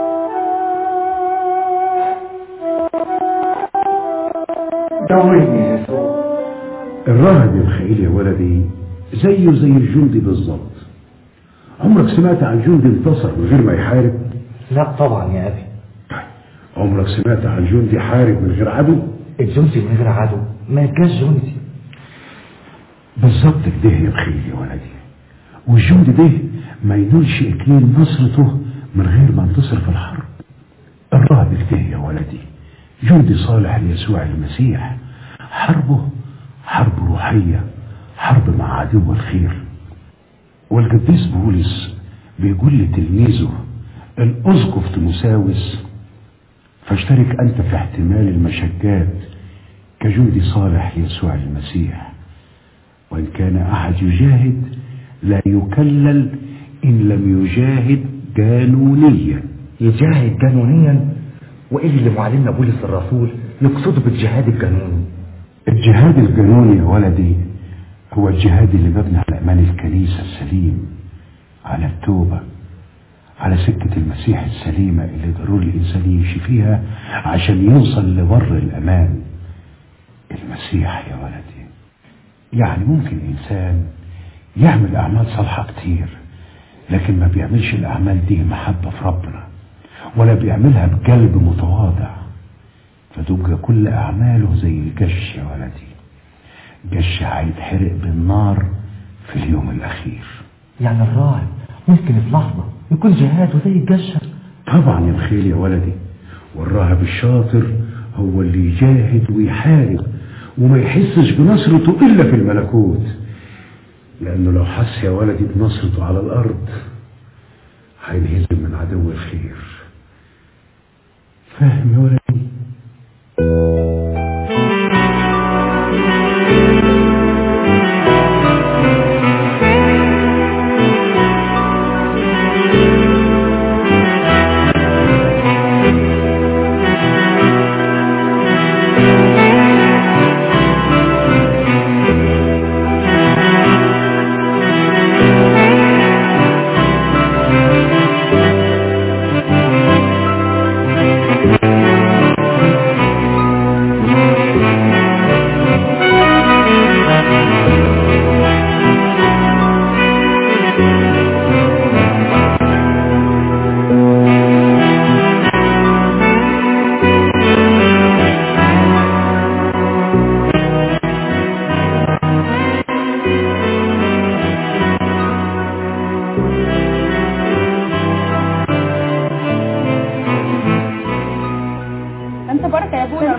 Speaker 8: جويني يا يسوع
Speaker 3: الراهب الخيل يا ولدي زيه زي الجندي بالظبط عمرك سمعت عن جندي انتصر من غير ما يحارب
Speaker 8: لا طبعا يا أبي
Speaker 3: عمرك سمعت عن جندي حارب من غير عدو
Speaker 8: الجندي من غير عدو ما يبقاش جندي
Speaker 3: بالظبط كده يا بخيل يا ولدي والجندي ده ما ينولش اكليل نصرته من غير ما انتصر في الحرب الراهب كده يا ولدي جندي صالح ليسوع المسيح حربه حرب روحية حرب مع عدو الخير والقديس بولس بيقول لتلميذه الأسقف تمساوس فاشترك أنت في احتمال المشجات كجندي صالح ليسوع المسيح وإن كان أحد يجاهد لا يكلل إن لم يجاهد قانونيا
Speaker 8: يجاهد قانونيا وإيه اللي معلمنا بولس الرسول يقصده بالجهاد القانوني
Speaker 3: الجهاد القانوني يا ولدي هو الجهاد اللي مبني على أمان الكنيسة السليم على التوبة على سكة المسيح السليمة اللي ضروري الإنسان يمشي فيها عشان يوصل لبر الأمان المسيح يا ولدي يعني ممكن إنسان يعمل أعمال صالحة كتير لكن ما بيعملش الأعمال دي محبة في ربنا ولا بيعملها بقلب متواضع فتبقى كل أعماله زي الجش يا ولدي جش هيتحرق بالنار في اليوم الأخير
Speaker 8: يعني الراهب ممكن في لحظة يكون جهاده زي الجشة
Speaker 3: طبعا يا بخيل يا ولدي والراهب الشاطر هو اللي يجاهد ويحارب وما يحسش بنصرته إلا في الملكوت لأنه لو حس يا ولدي بنصرته على الأرض هينهزم من عدو الخير فاهم يا ولدي
Speaker 18: انت بركه يا ابونا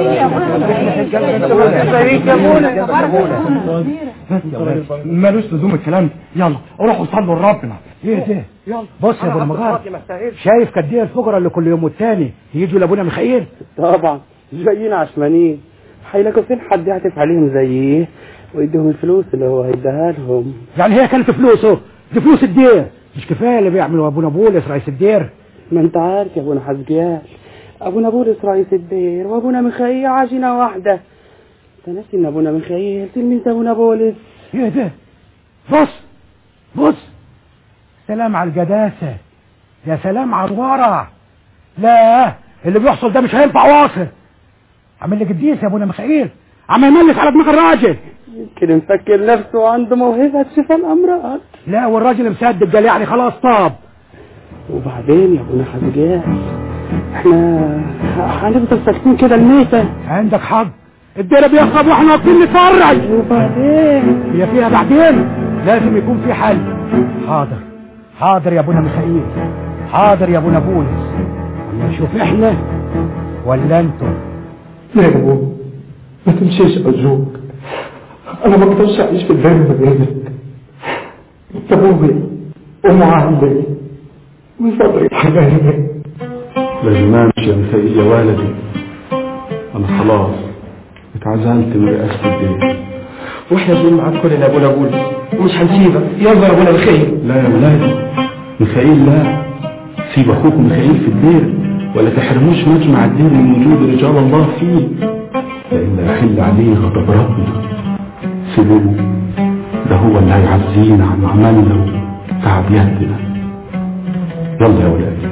Speaker 18: ربنا
Speaker 12: مالوش لزوم الكلام ده يلا روحوا صلوا لربنا ايه ده
Speaker 8: يلا
Speaker 12: بص يا ابو المغار شايف قد ايه الفقراء اللي كل يوم والتاني يجوا لابونا ميخائيل
Speaker 10: طبعا جايين عشمانين هيلاقوا فين حد يعطف عليهم زيه ويديهم الفلوس اللي هو هيديها لهم
Speaker 12: يعني هي كانت فلوسه دي فلوس الدير مش كفايه اللي بيعملوا ابونا بولس رئيس الدير
Speaker 10: ما انت عارف يا ابونا حزقيال ابونا بولس رئيس الدير وابونا ميخائيل عجينه واحده انت ناسي ان ابونا ميخائيل تلميذ ابونا بولس
Speaker 12: ايه ده بص بص سلام على الجداسة يا سلام على الورع لا اللي بيحصل ده مش هينفع واصل عامل لي قديس يا ابونا ميخائيل عم يملك على دماغ الراجل
Speaker 10: يمكن مفكر نفسه عنده موهبة شفاء الأمراض
Speaker 12: لا والراجل مصدق قال يعني خلاص طاب
Speaker 10: وبعدين يا ابونا حزقيال احنا هنفضل ساكتين كده الميتة
Speaker 12: عندك حق الديرة بيخرب واحنا واقفين نتفرج
Speaker 10: وبعدين
Speaker 12: هي فيها بعدين لازم يكون في حل حاضر حاضر يا ابونا ميخائيل حاضر يا ابونا بولس نشوف احنا ولا انتوا
Speaker 8: لا يا ابو ما تمشيش ارجوك انا ما اقدرش اعيش في الدار من غيرك
Speaker 17: انت ابوي ومعاملي وصبري حبايبي
Speaker 3: لازم امشي يا مخيل يا ولدي انا خلاص اتعزلت من رئاسة الدين
Speaker 12: واحنا جايين معاك كلنا يا ابونا بولس ومش هنسيبك يلا يا ابونا مخيل
Speaker 3: لا يا ولادي ميخائيل لا سيب اخوك ميخائيل في الدير ولا تحرموش مجمع الدين من وجود رجال الله فيه لان يحل عليه غضب ربنا سيبوه ده هو اللي هيعزينا عن عملنا وتعب يدنا يلا يا ولادي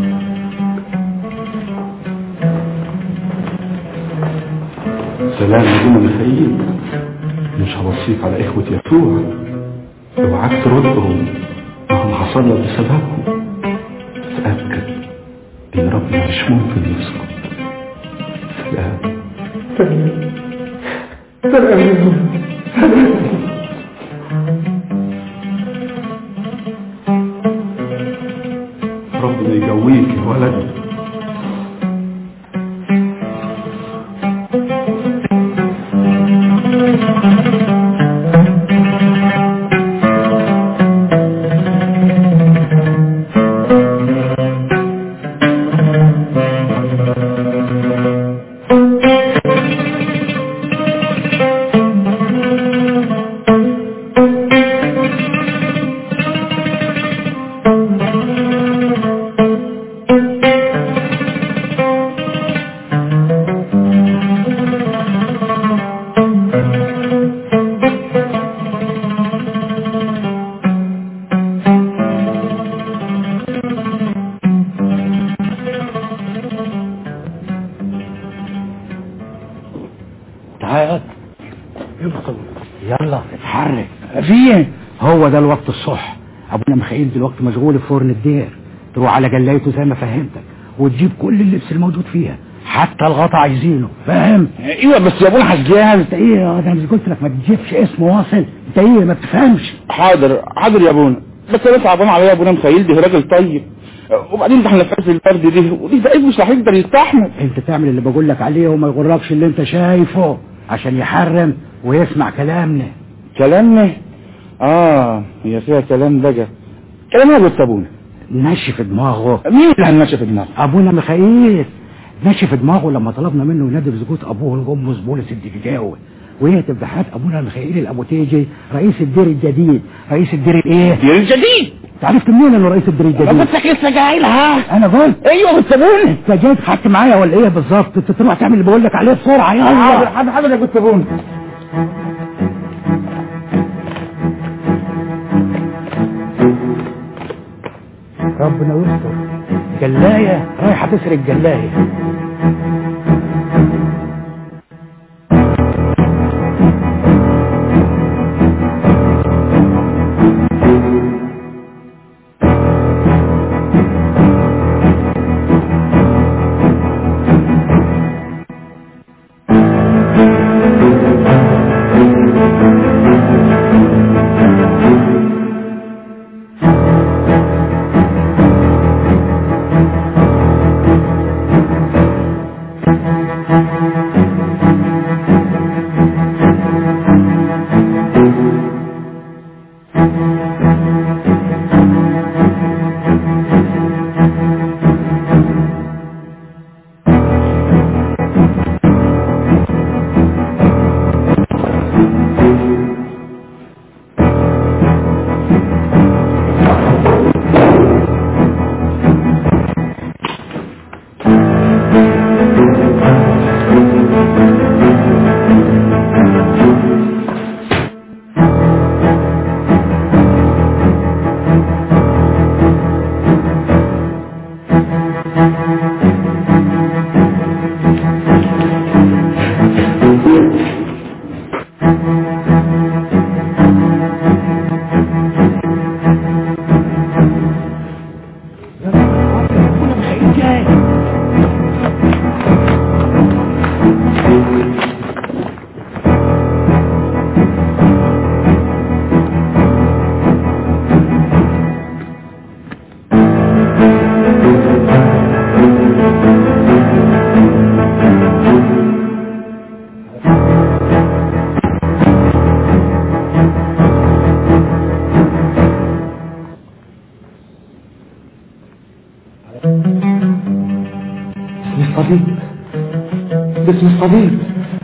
Speaker 3: سلام يا ابونا ميخائيل مش هوصيك على اخوة يسوع اوعاك تردهم وهم حصل لك بسببهم تأكد ان ربنا مش ممكن يسكت سلام ربنا يقويك يا ولد
Speaker 2: تعال يلا اتحرك فين هو ده الوقت الصح ابونا مخيل دلوقتي مشغول في فرن الدير تروح على جلايته زي ما فهمتك وتجيب كل اللبس الموجود فيها حتى الغطا عايزينه فاهم
Speaker 4: ايوه بس يا ابونا حجاز
Speaker 2: انت ايه انا مش قلت لك ما تجيبش اسم واصل انت ايه ما بتفهمش
Speaker 4: حاضر حاضر يا ابونا بس انا صعبان عليا يا ابونا مخيل ده راجل طيب وبعدين ده احنا في عز البرد دي ودي ده مش هيقدر يستحمل
Speaker 2: انت تعمل اللي بقول لك عليه وما يغركش اللي انت شايفه عشان يحرم ويسمع كلامنا
Speaker 4: كلامنا اه هي فيها كلام بقى كلام ابو ابونا
Speaker 2: نشف دماغه
Speaker 4: مين اللي هنشف دماغه
Speaker 2: ابونا مخيل نشف دماغه لما طلبنا منه ينادي بسجود ابوه الجمص بولس الدجاجاوي ويهتف بحات ابونا مخيل الابوتيجي رئيس الدير الجديد رئيس الدير الايه
Speaker 4: الدير الجديد
Speaker 2: عرفت منين انه رئيس الدير الجديد
Speaker 4: ما كنتش لسه جايلها
Speaker 2: انا قلت
Speaker 4: ايوه بتسابوني
Speaker 2: انت جاي خدت معايا ولا ايه بالظبط انت تروح تعمل اللي بقول لك عليه بسرعه يلا
Speaker 4: حاضر حاضر حاضر يا بتسابوني
Speaker 2: ربنا يستر جلايه رايحه تسرق جلايه
Speaker 8: باسم الصليب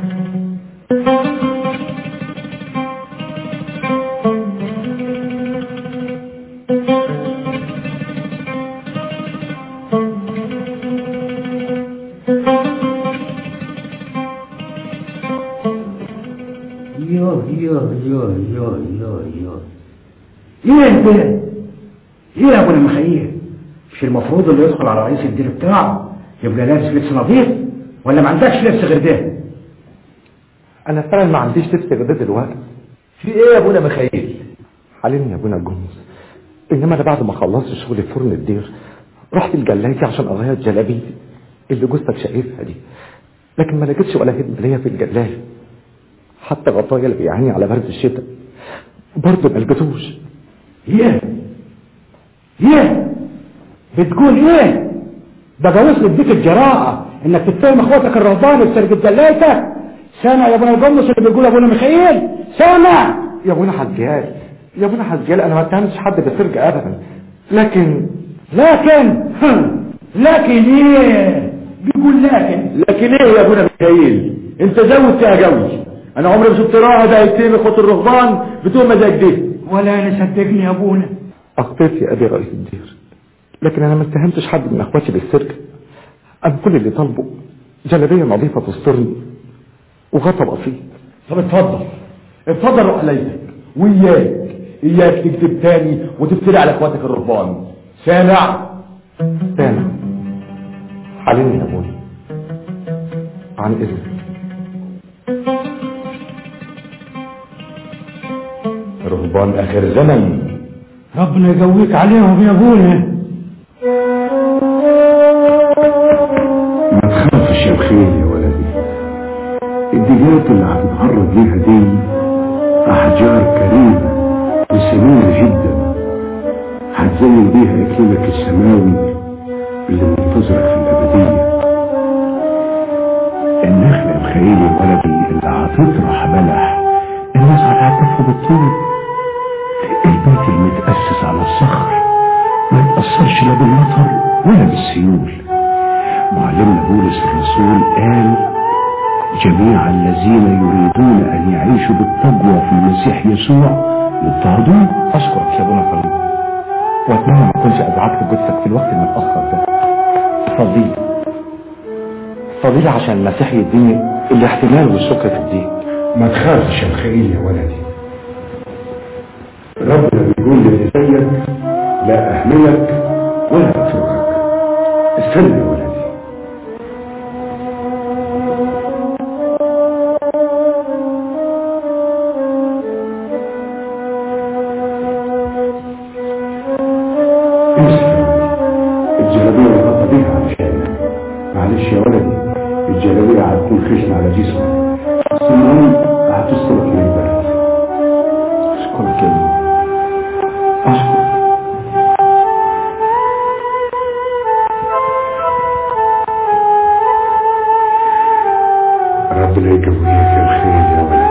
Speaker 3: يوه يوه يوه يوه يوه يوه ايه انت ايه يا ابو المخيل مش المفروض اللي يدخل على رئيس الدير بتاعه يبقى لابس لبس نظيف ولا ما عندكش لبس غير ده
Speaker 8: انا فعلا ما عنديش لبس غير ده دلوقتي
Speaker 3: في ايه يا ابونا مخيل
Speaker 8: علمني يا ابونا الجمص انما انا بعد ما خلصت شغل في فرن الدير رحت الجلايتي عشان اغير جلابيتي اللي جوزتك شايفها دي لكن ما لقيتش ولا هدمه ليا في الجلايه حتى غطايا اللي بيعاني على برد الشتاء برضه ما لقيتوش
Speaker 3: ايه ايه بتقول ايه ده جوز اديك الجراءة انك تتهم اخواتك الرهبان بسرقة جلايتك سامع يا ابونا الجمص اللي بيقول ابونا ميخائيل سامع
Speaker 8: يا ابونا حجال يا ابونا حجال انا ما اتهمتش حد بالسرقه ابدا لكن
Speaker 3: لكن لكن ايه بيقول لكن
Speaker 4: لكن ايه يا ابونا ميخائيل انت زود فيها جوي انا عمري ما شفت راهب هيتهم اخوات الرهبان بتوع مزاج دي
Speaker 3: ولا انا صدقني يا ابونا
Speaker 8: اخطيت يا ابي رئيس الدير لكن انا ما اتهمتش حد من اخواتي بالسرقه انا كل اللي طالبه جلابيه نظيفه تسترني وغطا بسيط
Speaker 4: طب اتفضل اتفضل روح ليلك وياك اياك تكذب تاني وتفتري على اخواتك الرهبان سامع
Speaker 8: سامع علمني يا ابونا عن اذنك
Speaker 4: رهبان اخر زمن
Speaker 3: ربنا يقويك عليهم يا ابونا ما تخافش يا بخير يا ولدي الدجاجات اللي هتتعرض ليها دي احجار كريمه وسمينه جدا هتزين بيها اكليلك السماوي اللي منتظرك في الابديه النخله الخيل يا ولدي اللي هتطرح بلح الناس هتعتفها بالطول البيت المتأسس على الصخر ما يتأثرش لا بالمطر ولا بالسيول معلمنا بولس الرسول قال جميع الذين يريدون أن يعيشوا بالتقوى في المسيح يسوع يضطهدون
Speaker 8: اشكرك يا ابونا صليب واتمنى ما اكونش ازعجت جثتك في الوقت المتاخر ده فضيلة فضيلة عشان المسيح يديني الاحتمال والشكر في الدين
Speaker 3: ما تخافش يا مخيل يا ولدي ربنا بيقول للي زيك لا اهملك ولا اتركك استنى يا ولدي امسك يا ولدي الجلابيه اللي غطى بيها علشانك معلش يا ولدي الجلابيه هتكون خشنه على جسمك بس المهم هتسترك من البرد
Speaker 8: اشكرك يا ابني اشكرك
Speaker 3: ربنا يقويك يا الخير يا ولدي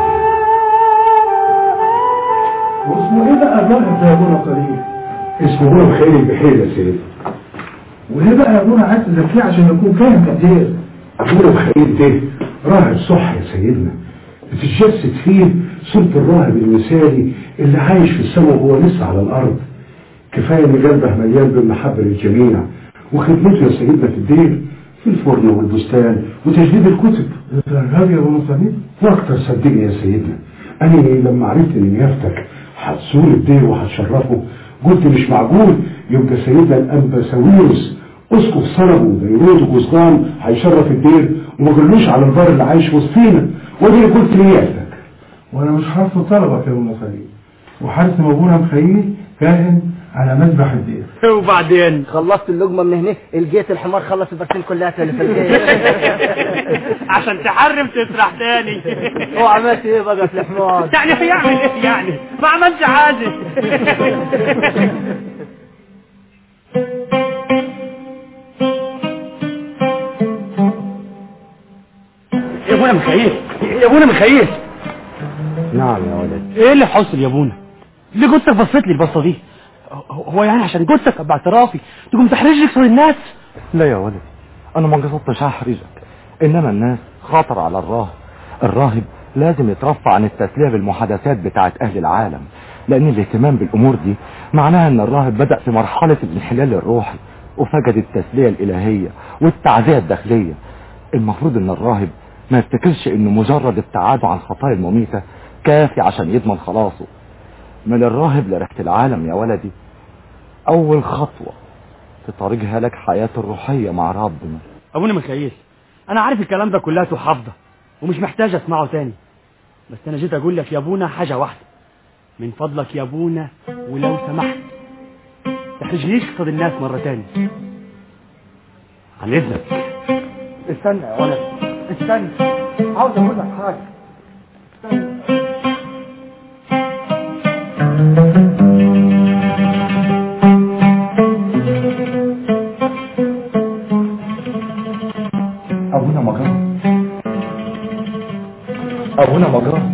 Speaker 17: واسمه ايه بقى الراهب ده يا ابونا قليل
Speaker 3: اسمه هو الخير البحير يا سيدي
Speaker 17: وليه بقى يا ابونا عايز تزكيه عشان يكون فاهم كتير
Speaker 3: أبونا الخير ده راهب صح يا سيدنا بتتجسد فيه صورة الراهب المثالي اللي عايش في السماء وهو لسه على الأرض كفاية إن قلبه مليان بالمحبة للجميع وخدمته يا سيدنا في الدير في الفرن والبستان وتجديد الكتب
Speaker 17: الراهب يا ابونا قليل
Speaker 3: واكتر صدقني يا سيدنا انا لما عرفت ان نيافتك هتزور الدير وهتشرفه قلت مش معقول يبقى سيدنا الانبا ساويرس اسقف صنبه وبيروت وجزغان هيشرف الدير وما قالوش على البار اللي عايش وسطينا ودي اللي قلت لنيافتك
Speaker 17: وانا مش حرف طلبك يا ابونا خليل وحارس ابونا مخيل كاهن على مذبح الدير
Speaker 12: وبعدين
Speaker 6: خلصت اللقمه من هنا لقيت الحمار خلص البرسيم كلها اللي في البيت
Speaker 12: عشان تحرم تسرح تاني
Speaker 6: هو عملت ايه بقى في الحمار
Speaker 12: يعني هيعمل ايه يعني ما عملش حاجه يا ابونا مخيل يا ابونا مخيل
Speaker 8: نعم يا ولد
Speaker 12: ايه اللي حصل يا ابونا ليه جثتك بصيت لي البصه دي هو- هو يعني عشان جثتك باعترافي تقوم تحرج لك صور الناس
Speaker 8: لا يا ولدي انا ما قصدتش احرجك انما الناس
Speaker 15: خطر على الراهب الراهب لازم يترفع عن التسلية بالمحادثات بتاعت أهل العالم لأن الاهتمام بالأمور دي معناها أن الراهب بدأ في مرحلة الانحلال الروحي وفقد التسلية الإلهية والتعزية الداخلية المفروض أن الراهب ما يفتكرش أنه مجرد ابتعاده عن خطايا المميتة كافي عشان يضمن خلاصه من الراهب لريحة العالم يا ولدي أول خطوة في طريق هلك حياته الروحية مع ربنا
Speaker 12: ابونا ميخائيل انا عارف الكلام ده كلها حافظه ومش محتاج اسمعه تاني بس انا جيت اقول لك يا ابونا حاجه واحده من فضلك يا ابونا ولو سمحت تحرجنيش قصاد الناس مره تاني عن اذنك
Speaker 2: استنى يا ولد استنى عاوز اقول لك حاجه
Speaker 8: أبونا مجرم أبونا مجرم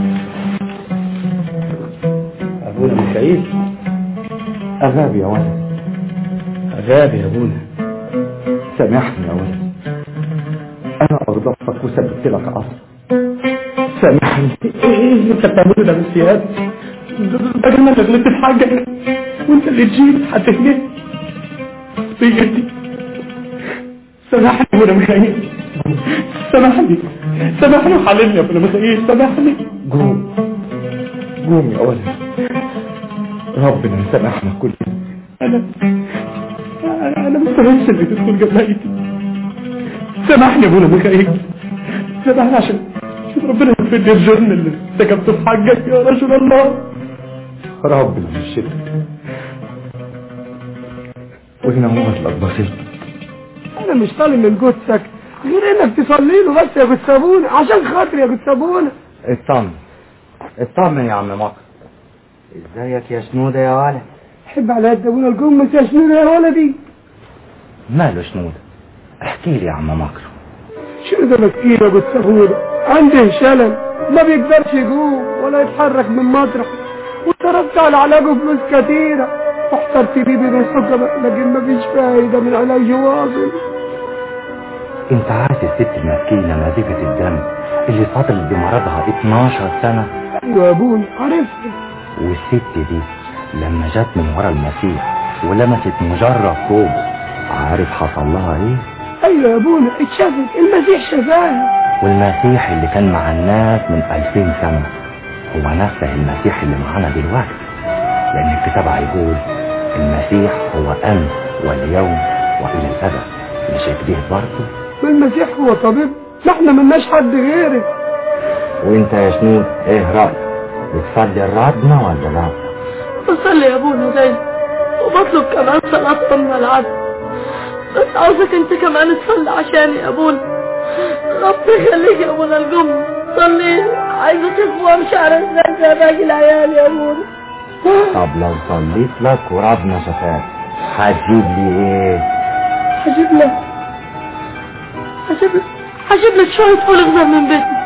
Speaker 12: ابونا ميخائيل
Speaker 8: أغاب يا ولد
Speaker 12: غابي يا ابونا
Speaker 8: سامحني يا ولد أنا أغضبتك وسببت لك عصر سامحني
Speaker 12: ايه اللي انت بتعمله ده بالسياد ده انا غلطت في حاجه وانت اللي تجيب هتهلك بجد سامحني يا ابونا ميخائيل سامحني سامحني وحللني يا ابونا ميخائيل سامحني
Speaker 8: قوم قوم يا ولد ربنا يسامحنا كلنا
Speaker 12: انا انا انا مستحيل اللي تدخل جبهتي سامحني يا ابونا ميخائيل سامحني عشان عشان ربنا يغفر لي الجرم اللي ارتكبته في حقك يا رسول الله
Speaker 8: ربنا يشفيك وينور لك بسيط
Speaker 12: انا مش طالب من جثتك غير انك تصلي له بس يا جث ابونا عشان خاطري يا جث ابونا
Speaker 15: اطمن اطمن يا عم مكر ازيك يا شنودة يا ولد
Speaker 12: حب على قد ابونا الجمس يا شنو يا ولدي
Speaker 15: ماله شنودة احكي لي يا عم مكر
Speaker 12: شنو ده مسكين يا جث ابونا عنده شلل ما بيقدرش يقوم ولا يتحرك من مطرح وصرفت على علاجه فلوس كتيرة واحترت بيه بين الحكماء لكن مفيش فايدة من علاج واصل
Speaker 15: انت عارف الست المسكينة نزيفة الدم اللي فضلت بمرضها 12 سنة
Speaker 12: يا ابونا عرفت
Speaker 15: والست دي لما جت من ورا المسيح ولمست مجرد طوب عارف حصل لها ايه
Speaker 12: ايوه يا ابونا اتشافت المسيح شفاها
Speaker 15: والمسيح اللي كان مع الناس من 2000 سنة هو نفسه المسيح اللي معانا دلوقتي لأن الكتاب هيقول المسيح هو أمس واليوم وإلى الأبد مش كده برضه
Speaker 12: والمسيح هو طبيب ما احنا ملناش حد غيرك
Speaker 15: وانت يا شنود ايه رأيك بتصلي الردنا ولا لا
Speaker 7: بصلي يا ابونا زي وبطلب كمان صلاة من العبد بس عاوزك انت كمان تصلي عشاني يا ابونا ربي يخليك يا ابونا الجم صلي عايزة اشوف وامشي على ازاي زي باقي العيال يا ابونا
Speaker 15: طب لو صليت لك وربنا شفاك هتجيب لي ايه
Speaker 7: هجيب لك هجيب لك هجيب لك شوية فول اخضر من بيتنا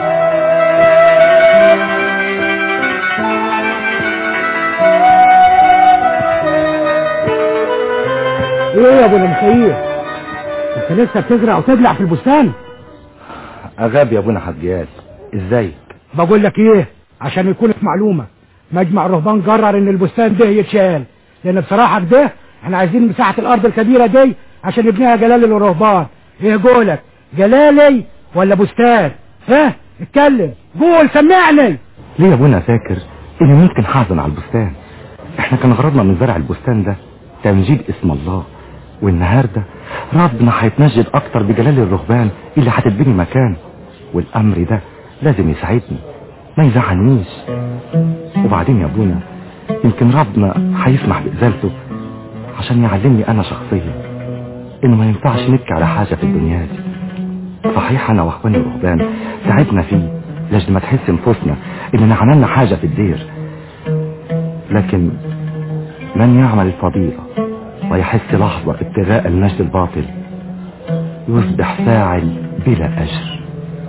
Speaker 12: ايه يا ابو المخير انت لسه بتزرع وتبلع في البستان
Speaker 15: اغاب يا ابونا حجاج ازيك
Speaker 12: بقول لك ايه عشان يكون في معلومة مجمع الرهبان قرر ان البستان ده يتشال لان بصراحة ده احنا عايزين مساحة الارض الكبيرة دي عشان نبنيها جلالي للرهبان ايه قولك جلالي ولا بستان ها اتكلم قول سمعني
Speaker 15: ليه يا ابونا فاكر اني ممكن حزن على البستان احنا كان غرضنا من زرع البستان ده تمجيد اسم الله والنهاردة ربنا هيتمجد اكتر بجلال الرهبان اللي هتتبني مكان والامر ده لازم يساعدني ما يزعلنيش وبعدين يا ابونا يمكن ربنا هيسمح بإزالته عشان يعلمني انا شخصيا انه ما ينفعش نبكي على حاجة في الدنيا دي صحيح انا واخواني الرهبان تعبنا فيه لاجل ما تحس نفوسنا اننا عملنا حاجة في الدير لكن من يعمل الفضيلة ويحس لحظة ابتغاء المجد الباطل يصبح فاعل بلا أجر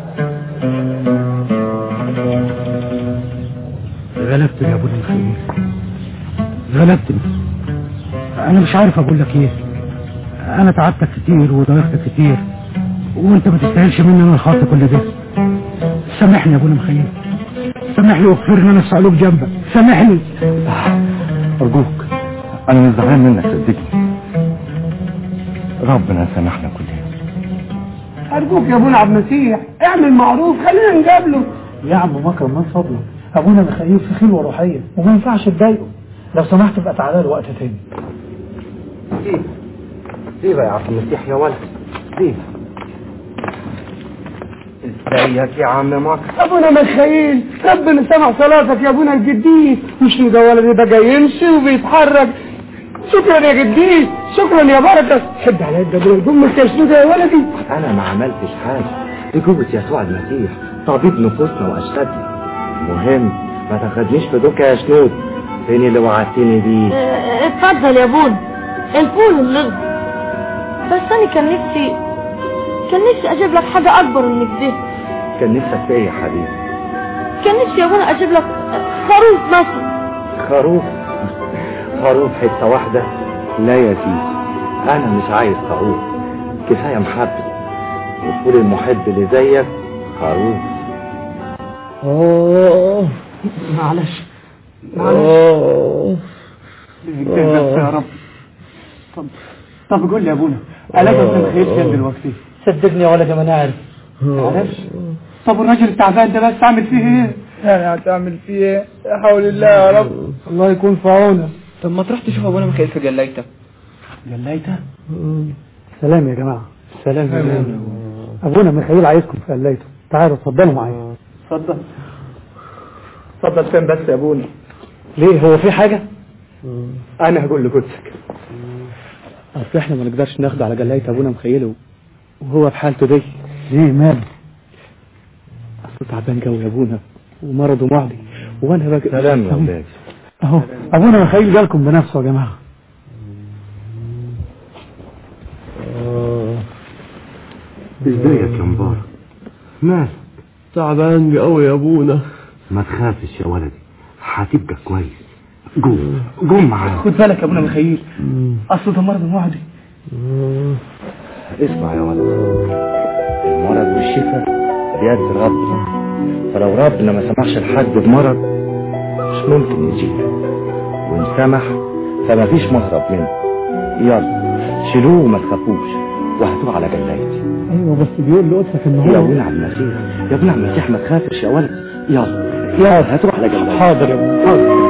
Speaker 12: غلبتني يا ابو الخير غلبتني انا مش عارف اقول لك ايه انا تعبتك كتير وضايقتك كتير
Speaker 3: وانت ما تستاهلش مني انا الخاطر كل ده سامحني يا ابونا مخيل سامحني واغفر لي انا الصعلوك جنبك سامحني
Speaker 21: أرجوك أنا مش زعلان منك صدقني ربنا يسامحنا كلنا
Speaker 12: ارجوك يا ابونا عبد المسيح اعمل معروف خلينا نقابله
Speaker 17: يا عم مكرم من فضلك ابونا مخيل في خلوه روحيه وما ينفعش تضايقه لو سمحت بقى تعالى له وقت تاني
Speaker 15: سيب سيبها يا عبد المسيح يا ولد سيبها ازيك يا عم مكرم
Speaker 12: ابونا مخيل ربنا سمع صلاتك يا ابونا القديس مش مجولة دي بقى يمشي وبيتحرك شكرا يا قديس شكرا يا بركة حد على يد ابونا الجمل التشنيد يا ولدي
Speaker 15: انا ما عملتش حاجة دي قوة يسوع المسيح طبيب نفوسنا واشتدنا مهم ما تاخدنيش في دوكا يا شنود فين اللي وعدتني بيه
Speaker 7: اه، اتفضل يا بون الفول اللغز بس انا كان نفسي كان نفسي اجيب لك حاجة اكبر من كده
Speaker 15: كان نفسك في ايه يا حبيبي
Speaker 7: كان نفسي يا بون اجيب لك خروف مثلا
Speaker 15: خروف خروف حتة واحدة لا يا سيدي انا مش عايز خروف كفاية محبة وفول المحب اللي زيك خروف
Speaker 12: اوه معلش معلش
Speaker 17: بس يا رب طب طب قول لي يا ابونا علاج ابن خير فين دلوقتي
Speaker 12: صدقني يا ولد ما انا عارف
Speaker 17: معلش طب والراجل التعبان ده بس اعمل فيه ايه
Speaker 12: يعني هتعمل فيه ايه يا حول الله يا رب الله يكون في عونك
Speaker 13: طب ما تروح تشوف ابونا مخيل في جلايته
Speaker 17: جلايته
Speaker 12: سلام يا جماعة سلام يا جماعة ابونا ميخائيل عايزكم في قلايته تعالوا اتفضلوا معايا
Speaker 17: اتفضل اتفضل فين بس يا ابونا
Speaker 12: ليه هو في حاجة
Speaker 17: انا هقول لجوزك
Speaker 12: اصل احنا ما نقدرش ناخده على جلاية ابونا مخيله وهو في حالته دي ليه ماله اصله تعبان قوي يا ابونا ومرضه معدي وانا بقى
Speaker 15: سلام يا ولاد
Speaker 12: اهو ابونا مخيل جالكم بنفسه يا جماعة
Speaker 15: ازيك يا مبارك مالك
Speaker 9: تعبان قوي يا ابونا
Speaker 15: ما تخافش يا ولدي هتبقى كويس قوم قوم معايا
Speaker 17: خد بالك يا ابونا ميخائيل اصله ده مرض معدي
Speaker 15: اسمع يا ولد المرض والشفاء بيد ربنا فلو ربنا ما سمحش لحد بمرض مش ممكن يجيله وان سمح فما فيش مهرب منه يلا شيلوه وما تخافوش وهاتوه على جلايتي
Speaker 12: ايوه بس بيقول لقدسك ان
Speaker 15: يا
Speaker 12: هو
Speaker 15: ابونا عبد المسيح يا ابونا عبد المسيح ما تخافش يا ولد يلا يلا هاتوه على جلايتي
Speaker 12: حاضر يا ابونا حاضر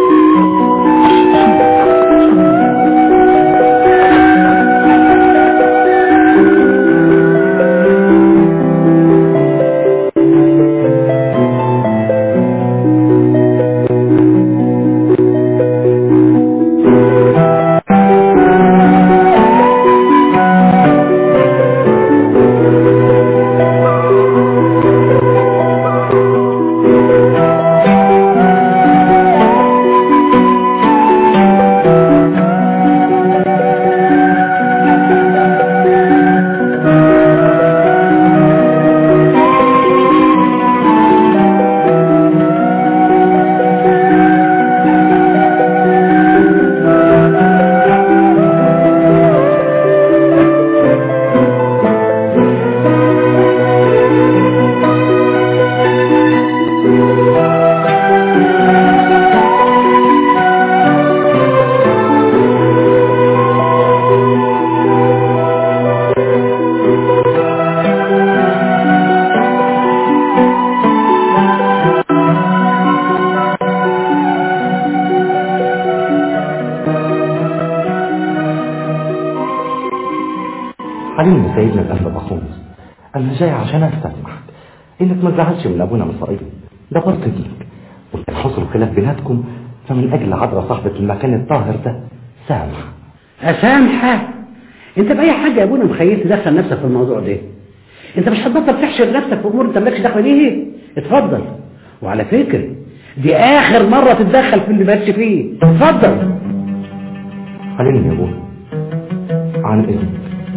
Speaker 15: حبيبي سيدنا الأنبا بخومس أنا جاي عشان أستسمحك إنك ما تزعلش من أبونا مصائب ده برضه ابنك وإن حصل خلاف بيناتكم فمن أجل عذراء صاحبة المكان الطاهر ده سامح
Speaker 2: أسامحة انت بأي حاجة يا ابونا مخيل تدخل نفسك في الموضوع ده انت مش هتبطل تحشر نفسك في امور انت مالكش دخل بيه اتفضل وعلى فكرة دي اخر مرة تتدخل في اللي مالكش فيه اتفضل
Speaker 15: خليني يا أبونا عن إذنك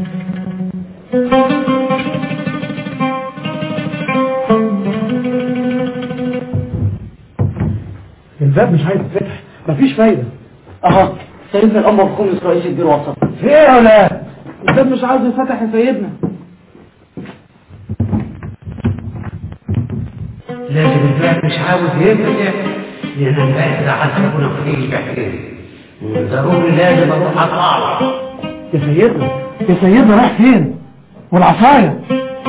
Speaker 12: الباب مش عايز يتفتح مفيش فايدة
Speaker 10: اهو سيدنا الأمر الخمس رئيس الدير وسط
Speaker 12: في ايه يا ولاد الباب مش عاوز يتفتح يا سيدنا
Speaker 11: لازم الباب مش عاوز يفتح لان الباب ده عايز ابونا خليل بحكي ضروري لازم اروح اطلع
Speaker 12: يا سيدنا يا سيدنا رايح فين والعصايه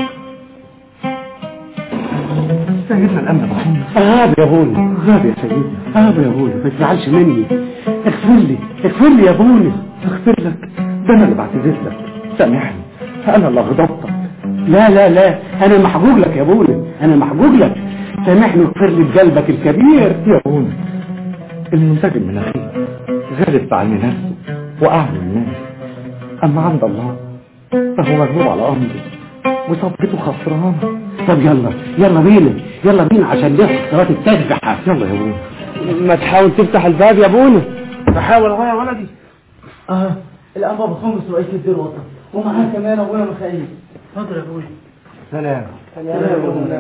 Speaker 3: سيدنا الأمن محمد
Speaker 12: غاب يا ابونا
Speaker 3: غاب يا سيدنا
Speaker 12: غاب يا ابونا ما تزعلش مني اغفر لي اغفر لي يا ابونا
Speaker 3: اغفر لك ده أنا اللي بعتذر لك سامحني أنا اللي غضبتك
Speaker 12: لا لا لا انا محجوج لك يا ابونا انا محجوج لك سامحني واغفر لي بقلبك الكبير
Speaker 3: يا ابونا المنتجم من أخيه غالب بعلم نفسه وأعلم الناس أما عند الله فهو مجبور على أمره وصبته خسرانة
Speaker 12: طب يلا يلا بينا يلا بينا عشان ناخد صلاه التسبيحه
Speaker 3: يلا يا ابونا
Speaker 10: ما تحاول تفتح الباب يا ابونا
Speaker 12: بحاول اهو يا ولدي
Speaker 16: اه الانبا بخمس رئيس الدير وطن ومعاه كمان ابونا ميخائيل اتفضل يا ابويا
Speaker 3: سلام
Speaker 16: سلام يا ابونا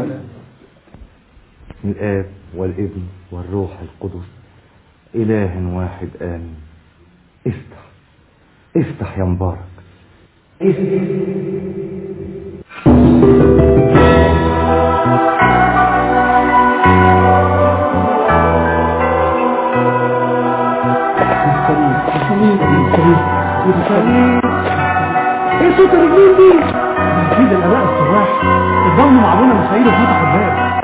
Speaker 15: الآب والابن والروح القدس إله واحد آمين افتح افتح يا مبارك
Speaker 12: ايه صوت الرجلين دي؟ اكيد الاباء الصباح اتضموا مع ابونا ميخائيل وفتحوا الباب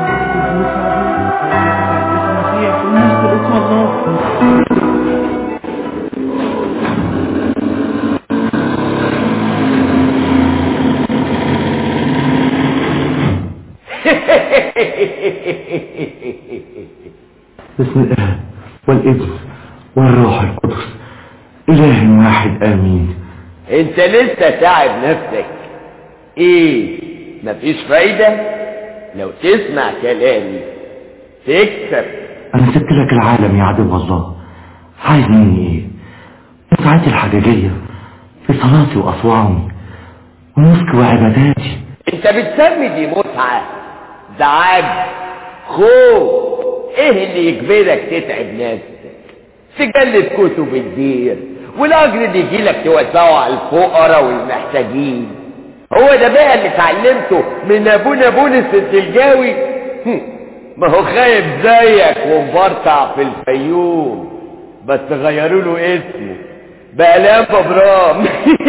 Speaker 15: بسم الآب والابن والروح القدس إله واحد آمين
Speaker 5: انت لسه تعب نفسك ايه مفيش فايدة لو تسمع كلامي تكسب
Speaker 15: أنا سبت لك العالم يا عدو الله عايز مني إيه متعتي الحقيقية في صلاتي وأصوامي ونسكي وعباداتي
Speaker 5: انت بتسمي دي متعة ده عجز خوف ايه اللي يجبرك تتعب نفسك تجلد كتب الدير والاجر اللي يجيلك توزعه على الفقراء والمحتاجين هو ده بقى اللي اتعلمته من ابونا بولس الدلجاوي هم، ما هو خايب زيك ومبرطع في الفيوم بس غيروا له اسمه بقى لامبا برام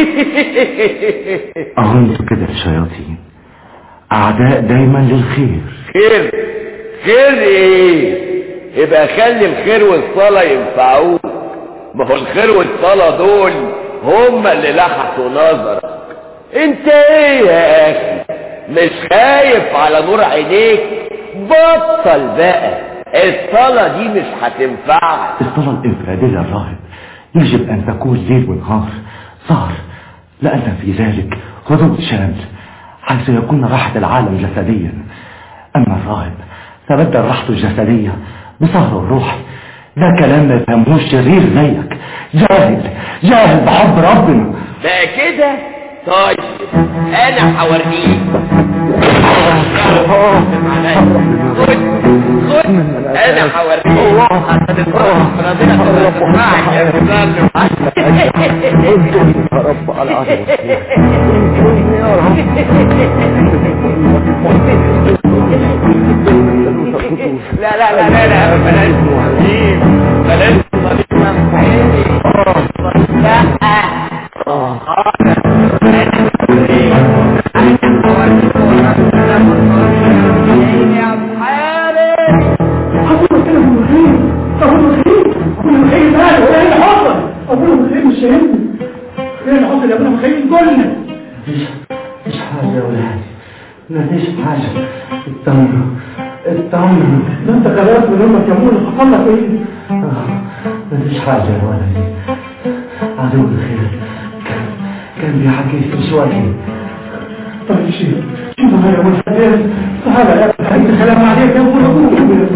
Speaker 15: أهو انتوا كده الشياطين أعداء دايما للخير
Speaker 5: خير خير ايه يبقى خلي الخير والصلاة ينفعوك ما هو الخير والصلاة دول هما اللي لحقوا نظرك انت ايه يا اخي مش خايف على نور عينيك بطل بقى الصلاة دي مش هتنفعك
Speaker 15: الصلاة الانفرادية الراهب يجب أن تكون ليل ونهار سهر لأن في ذلك هدوء شامل حيث يكون راحة العالم جسديا أما الراهب فبدل راحته الجسدية بسهر الروح ده كلام ما يفهموش شرير زيك جاهل جاهل بحب ربنا
Speaker 5: بقى كده طيب انا هوريك خد خد انا هوريك عشان الفرح ربنا تسمعك يا فلان
Speaker 15: يا رب على العدو يا
Speaker 5: لا لا لا لا لا بلاش صليب بلاش صليب ممحيني لا
Speaker 15: مش حاجة يا ولادي مفيش حاجة اطمنوا اطمنوا
Speaker 12: ده انت خلاص من امك يا ابونا حصل لك ايه؟
Speaker 15: مفيش حاجة يا ولدي عدو الخير كان كان بيحكي في شوية
Speaker 12: طيب شيل شيل معايا يا ابونا حبيبي تعالى يا ابني انت سلام عليك يا ابونا قوم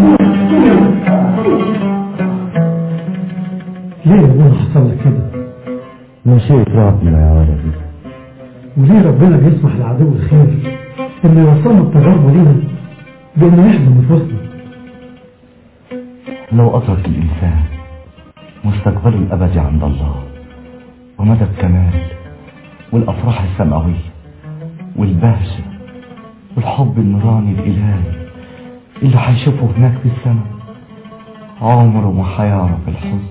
Speaker 12: ليه يا ابونا حصل لك كده؟
Speaker 15: مشيئة ربنا يا ولدي
Speaker 12: وليه ربنا بيسمح لعدو الخير انه يوصلنا التجربه لينا بانه يحزن نفوسنا
Speaker 15: لو أدرك الإنسان مستقبله الأبدي عند الله ومدى الكمال والأفراح السماوية والبهجة والحب النوراني الإلهي اللي هيشوفه هناك في السماء عمره ما هيعرف الحزن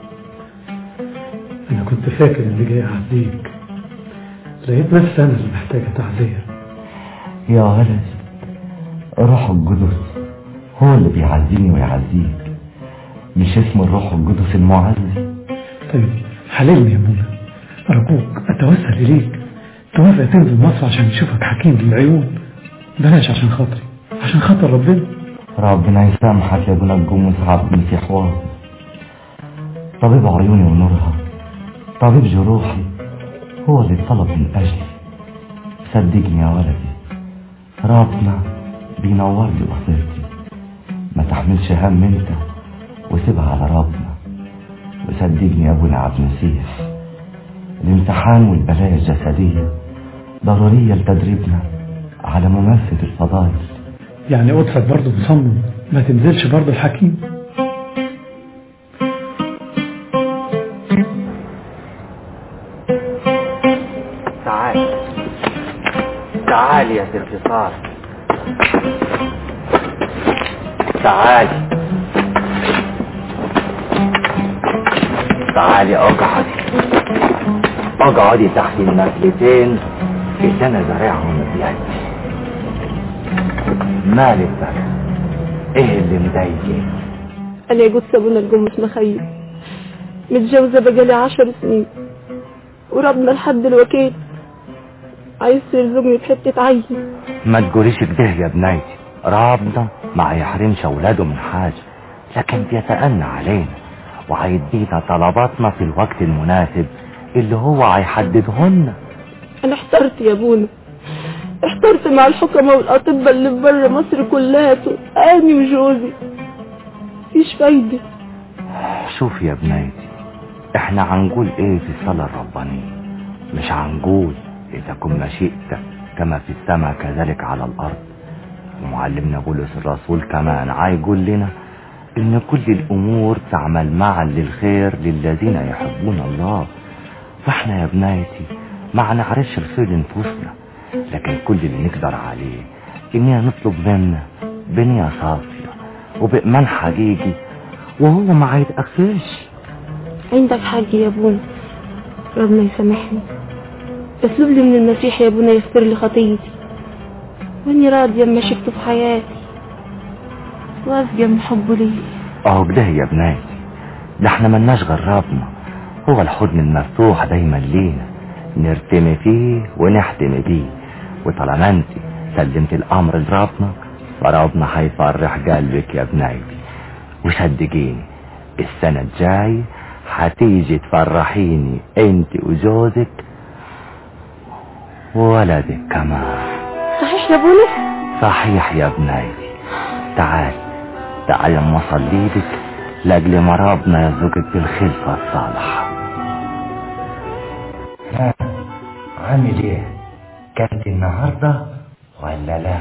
Speaker 3: أنا كنت فاكر إني جاي أعزيك لقيت نفسي أنا اللي محتاجة تعزية
Speaker 15: يا ولد روح القدس هو اللي بيعزيني ويعزيك مش اسم الروح القدس المعزي
Speaker 3: طيب حللني يا منى أرجوك أتوسل إليك توافق تنزل مصر عشان يشوفك حكيم للعيون بلاش عشان خاطري عشان خاطر ربنا
Speaker 15: ربنا يسامحك يا ابن الجمس عبد المسيح واضح طبيب عيوني ونورها طبيب جروحي هو اللي طلب من أجلي صدقني يا ولدي ربنا بينور لي بصيرتي ما تحملش هم انت وسيبها على ربنا وصدقني يا ابونا عبد المسيح الامتحان والبلايا الجسدية ضرورية لتدريبنا على ممارسة الفضائل
Speaker 3: يعني قدسك برضه مصمم ما تنزلش برضه الحكيم
Speaker 15: تعال تعال يا سرقصار تعال تعالي اقعدي اقعدي تحت النخلتين اللي انا زارعهم بيدي مالك بقى ايه اللي مضايقك
Speaker 20: أنا يا قدس أبونا الجمس مخيل متجوزة بقالي عشر سنين وربنا لحد الوكيل عايز يرزقني بحتة عيل
Speaker 15: ما تقوليش كده يا بنايتي ربنا ما هيحرمش اولاده من حاجة لكن بيتأنى علينا وهيدينا طلباتنا في الوقت المناسب اللي هو هيحددهن
Speaker 20: أنا احترت يا أبونا احترت مع الحكماء والأطباء اللي في بره مصر كلها أنا وجوزي مفيش فايدة
Speaker 15: شوف يا بنايتي احنا هنقول ايه في الصلاة الربانية مش هنقول اذا كن مشيئتك كما في السماء كذلك على الارض ومعلمنا بولس الرسول كمان هيقول لنا ان كل الامور تعمل معا للخير للذين يحبون الله فاحنا يا بنايتي ما نعرفش الخير لنفوسنا لكن كل اللي نقدر عليه اننا نطلب منا بنية صافية وبإيمان حقيقي وهو ما هيتأخرش
Speaker 20: عندك حق يا أبونا ربنا يسامحني اطلب لي من المسيح يا أبونا يغفر لي خطيتي واني راضية بما شفته في حياتي واثقة من حبه لي
Speaker 15: اهو كده يا بناتي ده احنا ملناش غير ربنا هو الحضن المفتوح دايما لينا نرتمي فيه ونحتمي بيه وطالما انت سلمت الامر لربنا فربنا هيفرح قلبك يا بنايتي وصدقيني السنة الجاي هتيجي تفرحيني انت وجوزك وولدك كمان
Speaker 20: صحيح يا أبونا
Speaker 15: صحيح يا بنايتي تعال تعال اما اصليلك لاجل ما ربنا يرزقك بالخلفة الصالحة ها عامل ايه كلت النهاردة ولا لا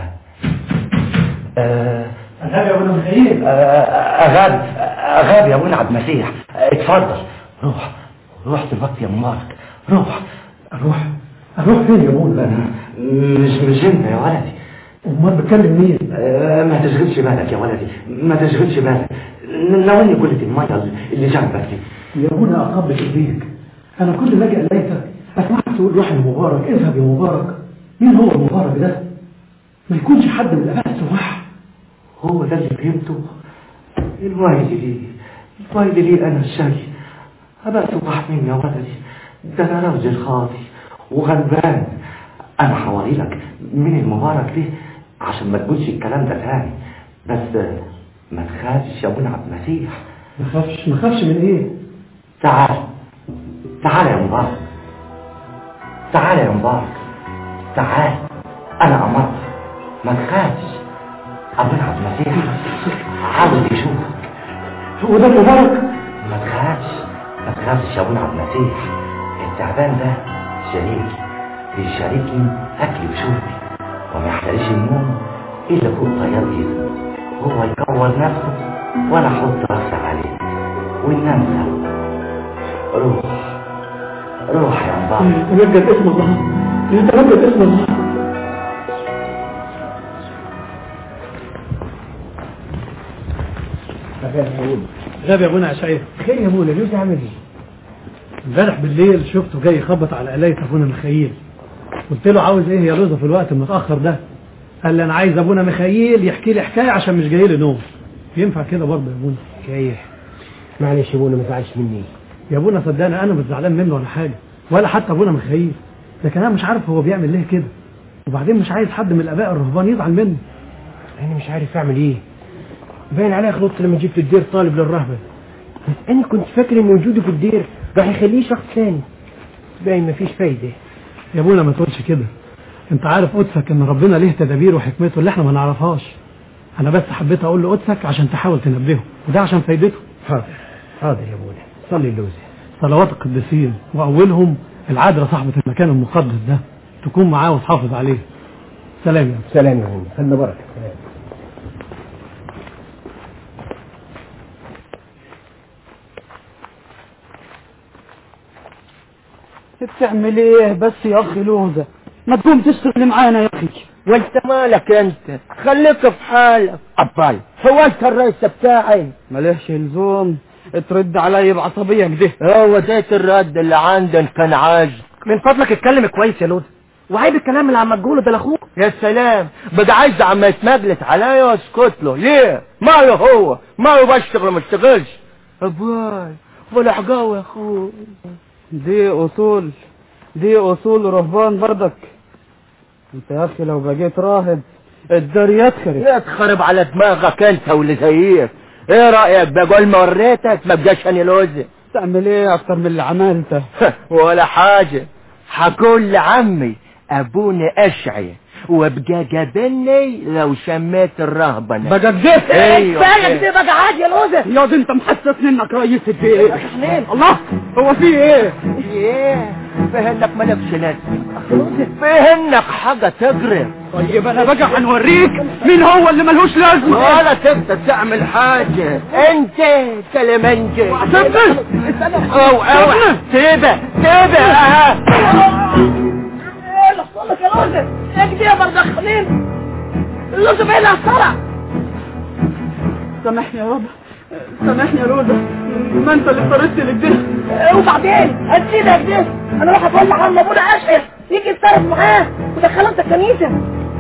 Speaker 15: آه
Speaker 3: أغاب يا ابن مخيل
Speaker 15: أغاب أغاب يا ابونا عبد المسيح اتفضل روح روح دلوقتي يا مبارك روح
Speaker 3: أروح أروح فين يا ابونا
Speaker 15: مش مش انت يا ولدي
Speaker 3: أمال بتكلم مين
Speaker 15: آه، ما تشغلش بالك يا ولدي ما تشغلش بالك ناولني كلة المية اللي جنبك دي
Speaker 3: يا ابونا أقبل إيديك أنا كل ما أجي ألاقيك أسمعك تقول روح يا مبارك اذهب يا مبارك مين هو المبارك ده ما يكونش حد من الآباء السواح
Speaker 15: هو ده اللي فهمته الويل لي الويل لي انا الشيء ابقى تفرح مني يا ولدي ده انا راجل خاطي وغلبان انا حوالي لك من المبارك دي عشان ما تقولش الكلام ده تاني بس ما تخافش يا ابونا عبد المسيح
Speaker 3: ما خافش ما خافش من إيه
Speaker 15: تعال تعال يا مبارك تعال يا مبارك تعال انا امرت ما تخافش ابونا عبد المسيح عاوز يشوفك
Speaker 3: هو ده مبارك
Speaker 15: ما تخافش ما تخافش يا ابونا عبد المسيح التعبان ده شريكي بيشاركني اكلي وشربي وما يحتاجش النوم الا فوق طيار جسمي هو يكور نفسه وانا احط راسي عليه وننام سوا روح روح يا مبارك
Speaker 3: نمجد اسم الله نتمجد اسم الله
Speaker 12: غاب يا ابونا يا شيخ
Speaker 2: خير يا ابونا لوزي عامل ايه
Speaker 12: امبارح بالليل شفته جاي يخبط على قلاية ابونا ميخائيل قلت له عاوز ايه يا لوزة في الوقت المتأخر ده قال لي انا عايز ابونا ميخائيل يحكي لي حكاية عشان مش جاي لي نوم ينفع كده برضه يا ابونا
Speaker 2: حكاية معلش يا ابونا ما تزعلش مني
Speaker 12: يا ابونا صدقني انا مش زعلان منه ولا حاجة ولا حتى ابونا ميخائيل لكن انا مش عارف هو بيعمل ليه كده وبعدين مش عايز حد من الاباء الرهبان يزعل منه
Speaker 2: انا مش عارف اعمل ايه باين عليا خلطت لما جبت الدير طالب للرهبة بس انا كنت فاكر ان وجوده في الدير راح يخليه شخص ثاني باين مفيش فايدة
Speaker 12: يا ابونا ما تقولش كده انت عارف قدسك ان ربنا ليه تدابير وحكمته اللي احنا ما نعرفهاش انا بس حبيت اقول له قدسك عشان تحاول تنبهه وده عشان فايدته
Speaker 2: حاضر حاضر يا ابونا صلي اللوزة
Speaker 12: صلوات القديسين واولهم العذراء صاحبة المكان المقدس ده تكون معاه وتحافظ عليه سلام يا
Speaker 2: سلام يا ابونا خلنا بركة سلام
Speaker 10: بتعمل ايه بس يا اخي لوزة ما تقوم تشتغل معانا يا اخي
Speaker 5: وانت مالك انت خليك في حالك اباي هو انت الرئيس بتاعي
Speaker 10: ملهش لزوم ترد علي بعصبية كده
Speaker 5: هو ده الرد اللي عندك كان عاجز
Speaker 12: من فضلك اتكلم كويس يا لوزة وعيب الكلام اللي عم تقوله ده لاخوك
Speaker 5: يا سلام بقى عايز عم يتمجلس عليا واسكت له ليه ماله هو ماله بشتغل ما اشتغلش اباي ولا حقاوي يا اخوي
Speaker 10: دي اصول دي اصول رهبان برضك انت يا اخي لو بقيت راهب الدار يتخرب
Speaker 5: يتخرب على دماغك انت واللي زيك ايه رايك بقول ما وريتك ما بقاش اني لوزي
Speaker 10: تعمل ايه اكتر من اللي عملته
Speaker 5: ولا حاجه هقول لعمي ابونا اشعي وابقى جابني لو شميت الرهبنه
Speaker 10: بقى كده
Speaker 5: ايوه
Speaker 10: بالك دي بقى عادي يا لوزة يا دي انت محسسني انك رئيس البيت الله هو في ايه
Speaker 5: ايه فهنك مالكش لازمه فهنك حاجه تجري
Speaker 10: طيب انا بقى هنوريك مين هو اللي ملهوش لازمه
Speaker 5: ولا تقدر تعمل حاجه انت كلمنجي
Speaker 10: سيبني
Speaker 5: او او سيبه سيبه اها
Speaker 19: ايه اللي حصل لك يا لوزة ايه يا بردخلين اللوزة بعيد على الصرع
Speaker 10: سامحني يا بابا سامحني يا لوزة ما انت اللي اضطريت لكده
Speaker 19: وبعدين هتسيبها كده انا راح اطلع عم ابونا اشقر يجي يتصرف معاه ودخله انت الكنيسه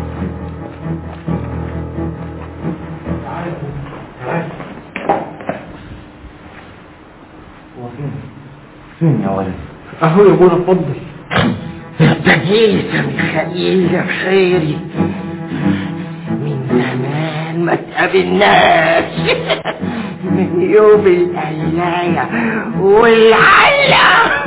Speaker 5: فين يا ولد
Speaker 2: اهو يا ابونا اتفضل
Speaker 5: ابتديت ميخائيل يا خيري من زمان ما تقابلناش من يوم القلاية والعلة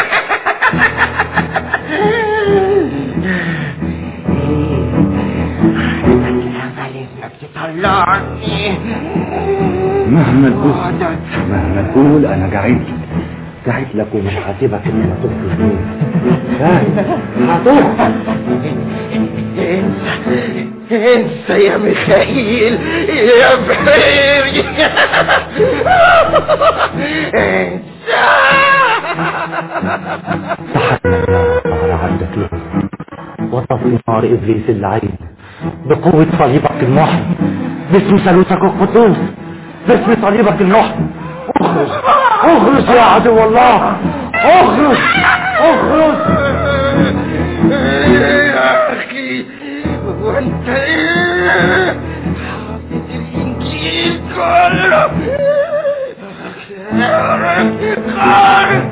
Speaker 5: الأمل انك تطلعني
Speaker 2: مهما تقول مهما تقول انا قاعد قاعد لك ومش هسيبك الا ما تخرج مني هتخرج
Speaker 5: انسى انسى يا ميخائيل يا بحيري انسى
Speaker 2: على عبدك له وطفي نار ابليس اللعين بقوة صليبك المحن باسم ثالوثك القدوس باسم صليبك المحن اخرج اخرج يا عدو الله اخرج اخرج
Speaker 5: يا اخي وانت ايه حافظ الانجيل كله خارج خارج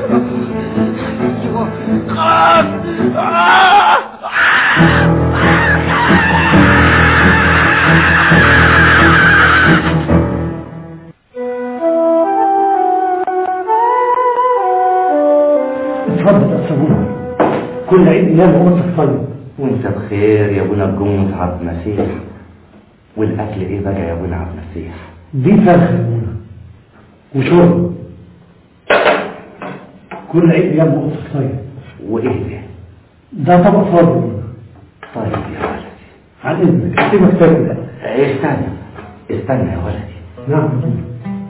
Speaker 5: ايوه خارج آه.
Speaker 2: اتفضل يا سمونا كل عيد ايام وقتك طيب
Speaker 15: وانت بخير يا ابونا الجمس عبد المسيح والاكل ايه بقى يا ابونا عبد المسيح
Speaker 2: دي فرخة يا ابونا وشرب كل عيد ايام وقتك طيب
Speaker 15: وايه ده
Speaker 2: ده طبق فاضي يا ابونا
Speaker 15: طيب يا ولدي
Speaker 2: عن اذنك اسيبك تاكل
Speaker 15: استنى استنى يا ولدي
Speaker 2: نعم يا ابونا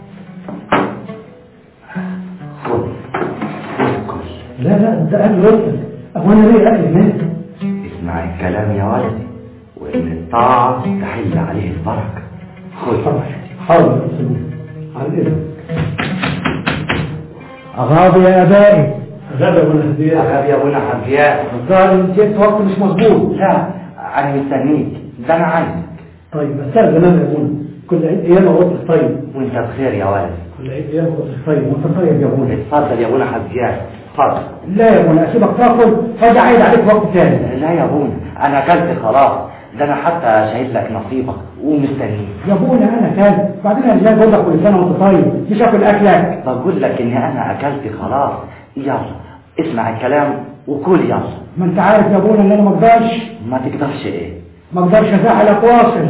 Speaker 15: خد
Speaker 2: لا لا ده اكل وقتك هو انا ليه اكل هناك
Speaker 15: اسمع الكلام يا ولدي وان الطاعة تحل عليه البركة خد
Speaker 2: حاضر يا سمونا عن اذنك
Speaker 12: أغاضي يا أبائي
Speaker 1: غدا ابونا حزيان غدا يا ابونا حزيان
Speaker 12: الظاهر إن جيت وقت مش مظبوط
Speaker 1: لا انا مستنيك ده انا عايزك
Speaker 12: طيب بس أنا زمان يا ابونا كل عيد أيام أغطس طيب
Speaker 1: وانت بخير يا ولد
Speaker 12: كل عيد أيام أغطس طيب وأنت طيب يا ابونا
Speaker 1: اتفضل يا ابونا حزيان اتفضل
Speaker 12: لا يا ابونا أسيبك تاكل وأجي أعيد عليك وقت تاني
Speaker 1: لا يا ابونا انا اكلت خلاص ده انا حتى شايل لك نصيبك ومستنيك
Speaker 12: يا ابونا أنا كلت بعدين أنا جاي بقول لك كل سنة وأنت طيب مش آكل أكلك
Speaker 1: بقول لك اني انا اكلت خلاص يلا اسمع الكلام وكل يلا
Speaker 12: ما أنت عارف يا ابونا إن أنا ما أقدرش
Speaker 1: ما تقدرش ايه
Speaker 12: ما أقدرش أزعلك واصل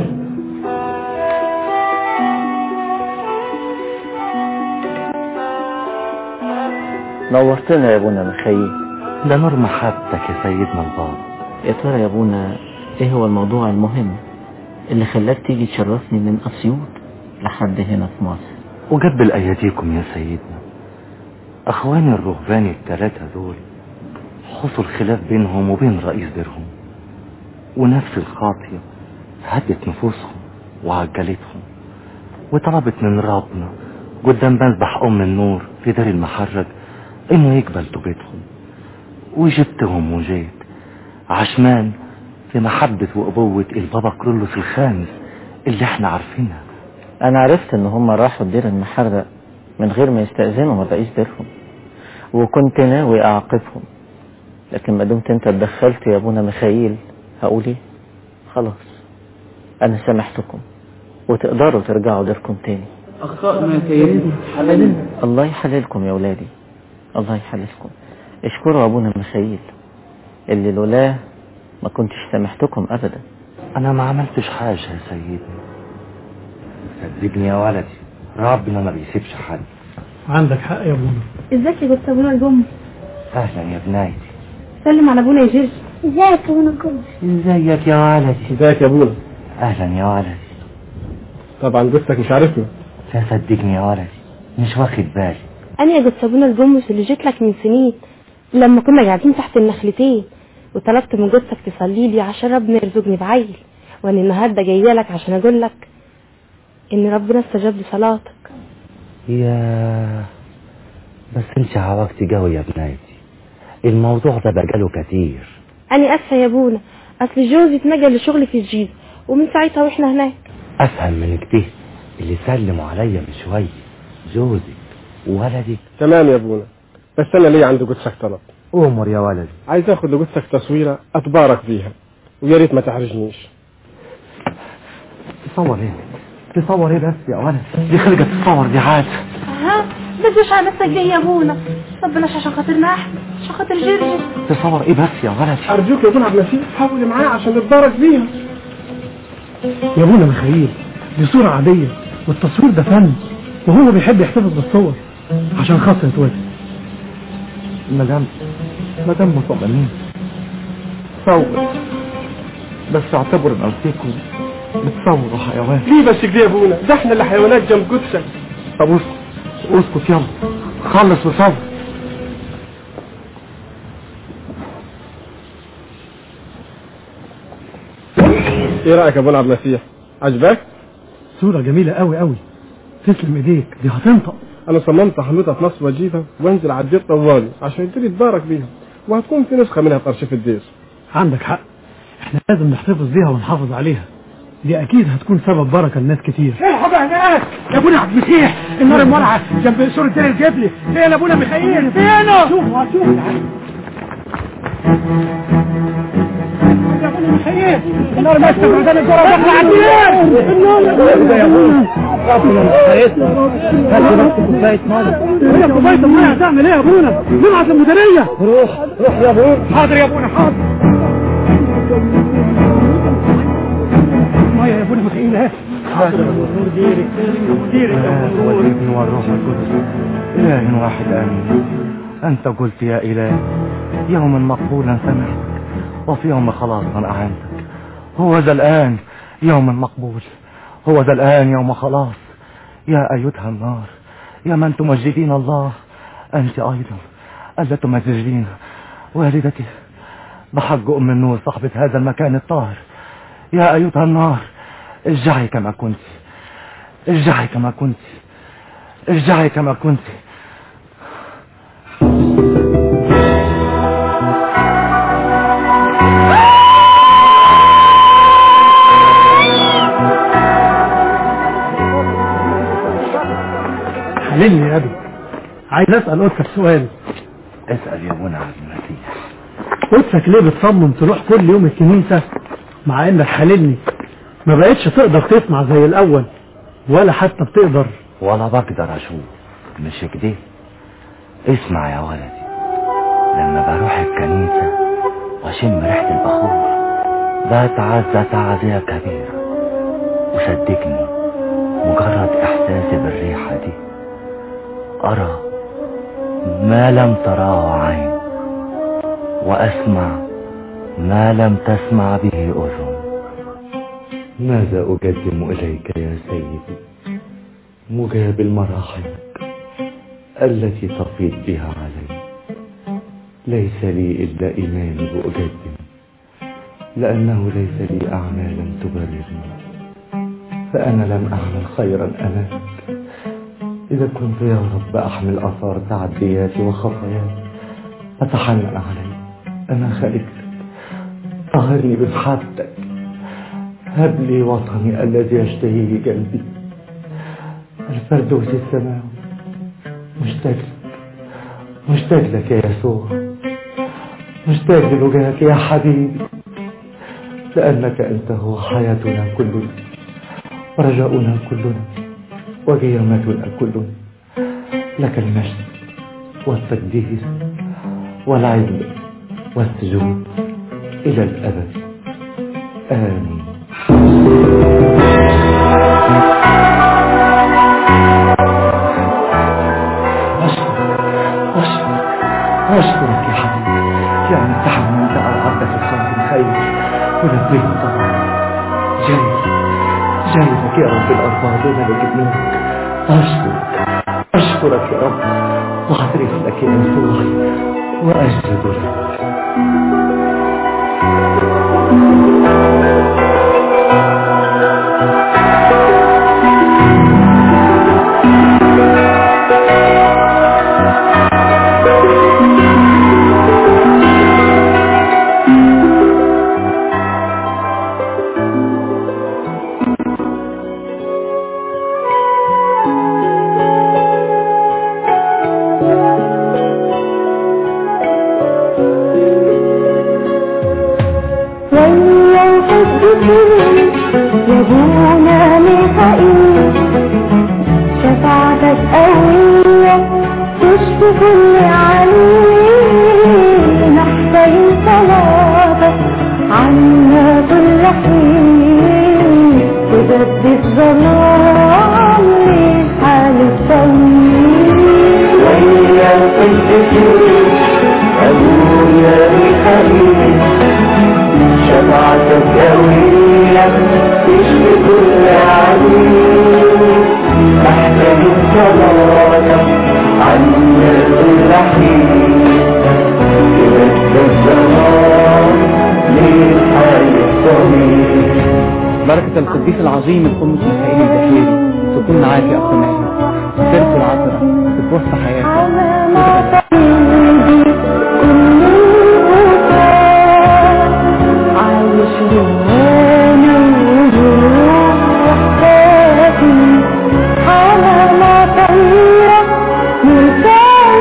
Speaker 22: نورتنا يا ابونا مخيل
Speaker 15: ده نور محبتك يا سيدنا البابا
Speaker 22: يا ترى يا ابونا ايه هو الموضوع المهم اللي خلاك تيجي تشرفني من اسيوط لحد هنا في مصر
Speaker 15: وجبل ايديكم يا سيدنا اخواني الرهبان الثلاثة دول حصل خلاف بينهم وبين رئيس ديرهم ونفس الخاطية هدت نفوسهم وعجلتهم وطلبت من ربنا قدام مذبح ام النور في دار المحرج انه يقبل توبتهم وجبتهم وجيت عشمان في محبة وأبوة البابا كرولوس الخامس اللي احنا عارفينها
Speaker 22: انا عرفت ان هم راحوا الدير المحرق من غير ما يستأذنوا من رئيس ديرهم وكنت ناوي اعاقبهم لكن ما دمت انت اتدخلت يا ابونا ميخائيل هقول ايه خلاص انا سامحتكم وتقدروا ترجعوا ديركم تاني
Speaker 10: أخطأنا يا سيدنا حللنا
Speaker 22: الله يحللكم يا ولادي الله يحللكم اشكروا ابونا ميخائيل اللي لولاه ما كنتش سامحتكم ابدا
Speaker 15: انا ما عملتش حاجة يا سيدنا صدقني يا ولدي ربنا ما بيسيبش حد
Speaker 12: عندك حق يا ابونا
Speaker 20: ازيك يا جبت ابونا الجم
Speaker 15: اهلا يا بنايتي
Speaker 20: سلم على ابونا يا جيرجي ازيك يا ابونا الجم
Speaker 15: ازيك يا ولدي
Speaker 12: ازيك يا ابونا
Speaker 15: اهلا يا ولدي
Speaker 12: طبعا جثتك مش عارفنا
Speaker 15: لا صدقني يا ولدي مش واخد بالي
Speaker 20: انا يا جبت ابونا الجمس اللي جيت لك من سنين لما كنا قاعدين تحت النخلتين وطلبت من جثتك تصلي لي عشان ربنا يرزقني بعيل وانا النهارده جايه لك عشان اقول لك ان ربنا استجاب لصلاتك
Speaker 15: يا بس انت عوجتي قوي يا بنايتي الموضوع ده بقاله كتير
Speaker 20: انا اسفه يا ابونا اصل جوزي اتنقل لشغل في الجيزه ومن ساعتها واحنا هناك
Speaker 15: افهم من كده اللي سلموا عليا من شويه جوزك وولدك
Speaker 12: تمام يا ابونا بس انا ليه عند جثتك طلب
Speaker 15: امر يا ولدي
Speaker 12: عايز اخد لجثتك تصويره اتبارك بيها ويا ريت ما تحرجنيش
Speaker 15: تصور ايه تصور ايه بس يا ولد دي خلقة تصور دي عاد
Speaker 20: ها بس مش على نفسك جاي يا ابونا ربنا عشان خاطرنا احنا عشان خاطر جيرجي
Speaker 15: تصور ايه بس يا ولد
Speaker 12: ارجوك يا ابونا عبد المسيح حاول معاه عشان نتبارك بيها يا ابونا مخيل دي صورة عادية والتصوير ده فن وهو بيحب يحتفظ بالصور عشان خاطر يتوسع
Speaker 15: مدام مدام مصممين صور بس اعتبر نفسكم بتصوروا حيوان
Speaker 12: ليه بس كده يا ابونا ده احنا اللي حيوانات جنب جثتك
Speaker 15: طب اسكت اسكت يلا خلص وصور
Speaker 12: ايه رايك يا ابونا عبد المسيح عجبك صورة جميلة قوي قوي تسلم ايديك دي هتنطق انا صممت احملها في نصب وجيفة وانزل على الدير طوالي عشان يبتدي يتبارك بيها وهتكون في نسخة منها في ارشيف الدير عندك حق احنا لازم نحتفظ بيها ونحافظ عليها دي اكيد هتكون سبب بركة لناس كتير
Speaker 19: ايه بقى هناك يا ابونا عبد المسيح النار المولعه جنب سور دير الجبلي فين يا ابونا ميخائيل فينه شوفوا شوفوا يا ابونا ميخائيل النار ماسكه في عدان الجرة داخله على الدير النار يا ابونا ربنا يسعدنا بس كوبايه ميه هي كوبايه الميه هتعمل ايه يا ابونا نبعت المديريه روح روح يا ابونا حاضر يا ابونا حاضر ميه يا ابونا ميخائيل اهي حاضر نور ديرك ديرك يا ابو نور
Speaker 15: والابن والروح القدس إله واحد آمين أنت قلت يا إله يوما مقبولا سمعتك وفي يوم خلاصا أعنتك هو ذا الآن يوم مقبول هو ذا الآن يوم خلاص يا أيتها النار يا من تمجدين الله أنت أيضا ألا تمجدين والدتي بحق أم النور صاحبة هذا المكان الطاهر يا أيتها النار ارجعي كما كنت ارجعي كما كنت ارجعي كما كنت
Speaker 12: حللني يا ابني عايز اسال قدسك سؤال
Speaker 1: اسأل يا ابونا عبد المسيح
Speaker 12: قدسك ليه بتصمم تروح كل يوم الكنيسة مع انك حللني ما بقتش تقدر تسمع زي الاول ولا حتى بتقدر
Speaker 1: ولا بقدر اشوف مش كده اسمع يا ولدي لما بروح الكنيسة واشم ريحة البخور بتعزى تعزية كبيرة وصدقني مجرد احساسي بالريحة دي ارى ما لم تراه عين واسمع ما لم تسمع به اذن
Speaker 8: ماذا أقدم إليك يا سيدي مجاب المراحمك التي تفيض بها علي ليس لي إلا إيماني أقدم لأنه ليس لي أعمال تبررني فأنا لم أعمل خيرا أمامك إذا كنت يا رب أحمل أثار تعدياتي وخطاياي فتحنن علي أنا خالقتك طهرني بمحبتك هب لي وطني الذي يشتهيه قلبي الفردوس السماوي مشتاق لك مشتاق لك يا يسوع مشتاق لوجهك يا حبيبي لأنك أنت هو حياتنا كلنا ورجاؤنا كلنا وقيامتنا كلنا لك المجد والتقديس والعزم والسجود إلى الأبد آمين أشكرك يا حبيبي يعني تحملت على عبدك الصالح الخير ونبيه طبعا جاي جاي لك يا رب الأرباب وملك ابنك أشكرك أشكرك يا رب وأعترف لك يا يسوع وأسجد لك
Speaker 19: ويا القدسين يبونا ميخائيل شفاعتك قوية تشفي كل عليل نحتاج صلاتك عنا كل حين تبدي الظلام للحال الطويل ويا القدسين أبويا ميخائيل شفاعتك قوية تشفي كل عليل محتاج صلاتك عنا كل حين تبدي الظلام للحال الطويل
Speaker 16: بركة القديس العظيم القدس ميخائيل البحيري تكون معاك يا أخ ماهر سيرته العطرة تتوسع حياتك
Speaker 19: عايش جوانا وجروح وحكاياتي على ما طيرة مثال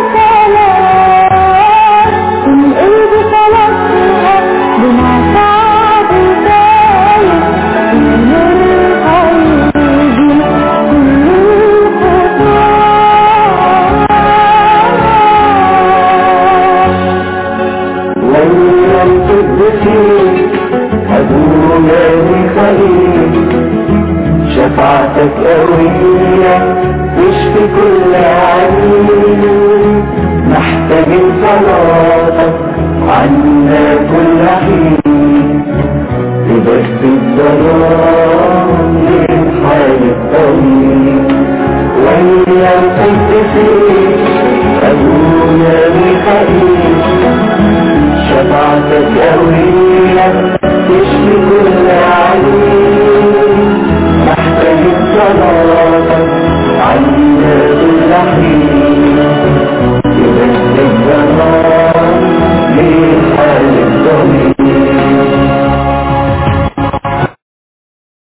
Speaker 19: سلام القلب طلبها بما صعب دايم من القلب كل الخطوات ويا القدسين أبونا ميخائيل شفاعتك قوية تشفي كل عليل محتاج صلاتك عنا كل حين تبث الظلام للحال الطويل ويا القدسين أبونا ميخائيل شفاعتك قوية تشفي كل عليل محتاج صلاتك عنا كل حين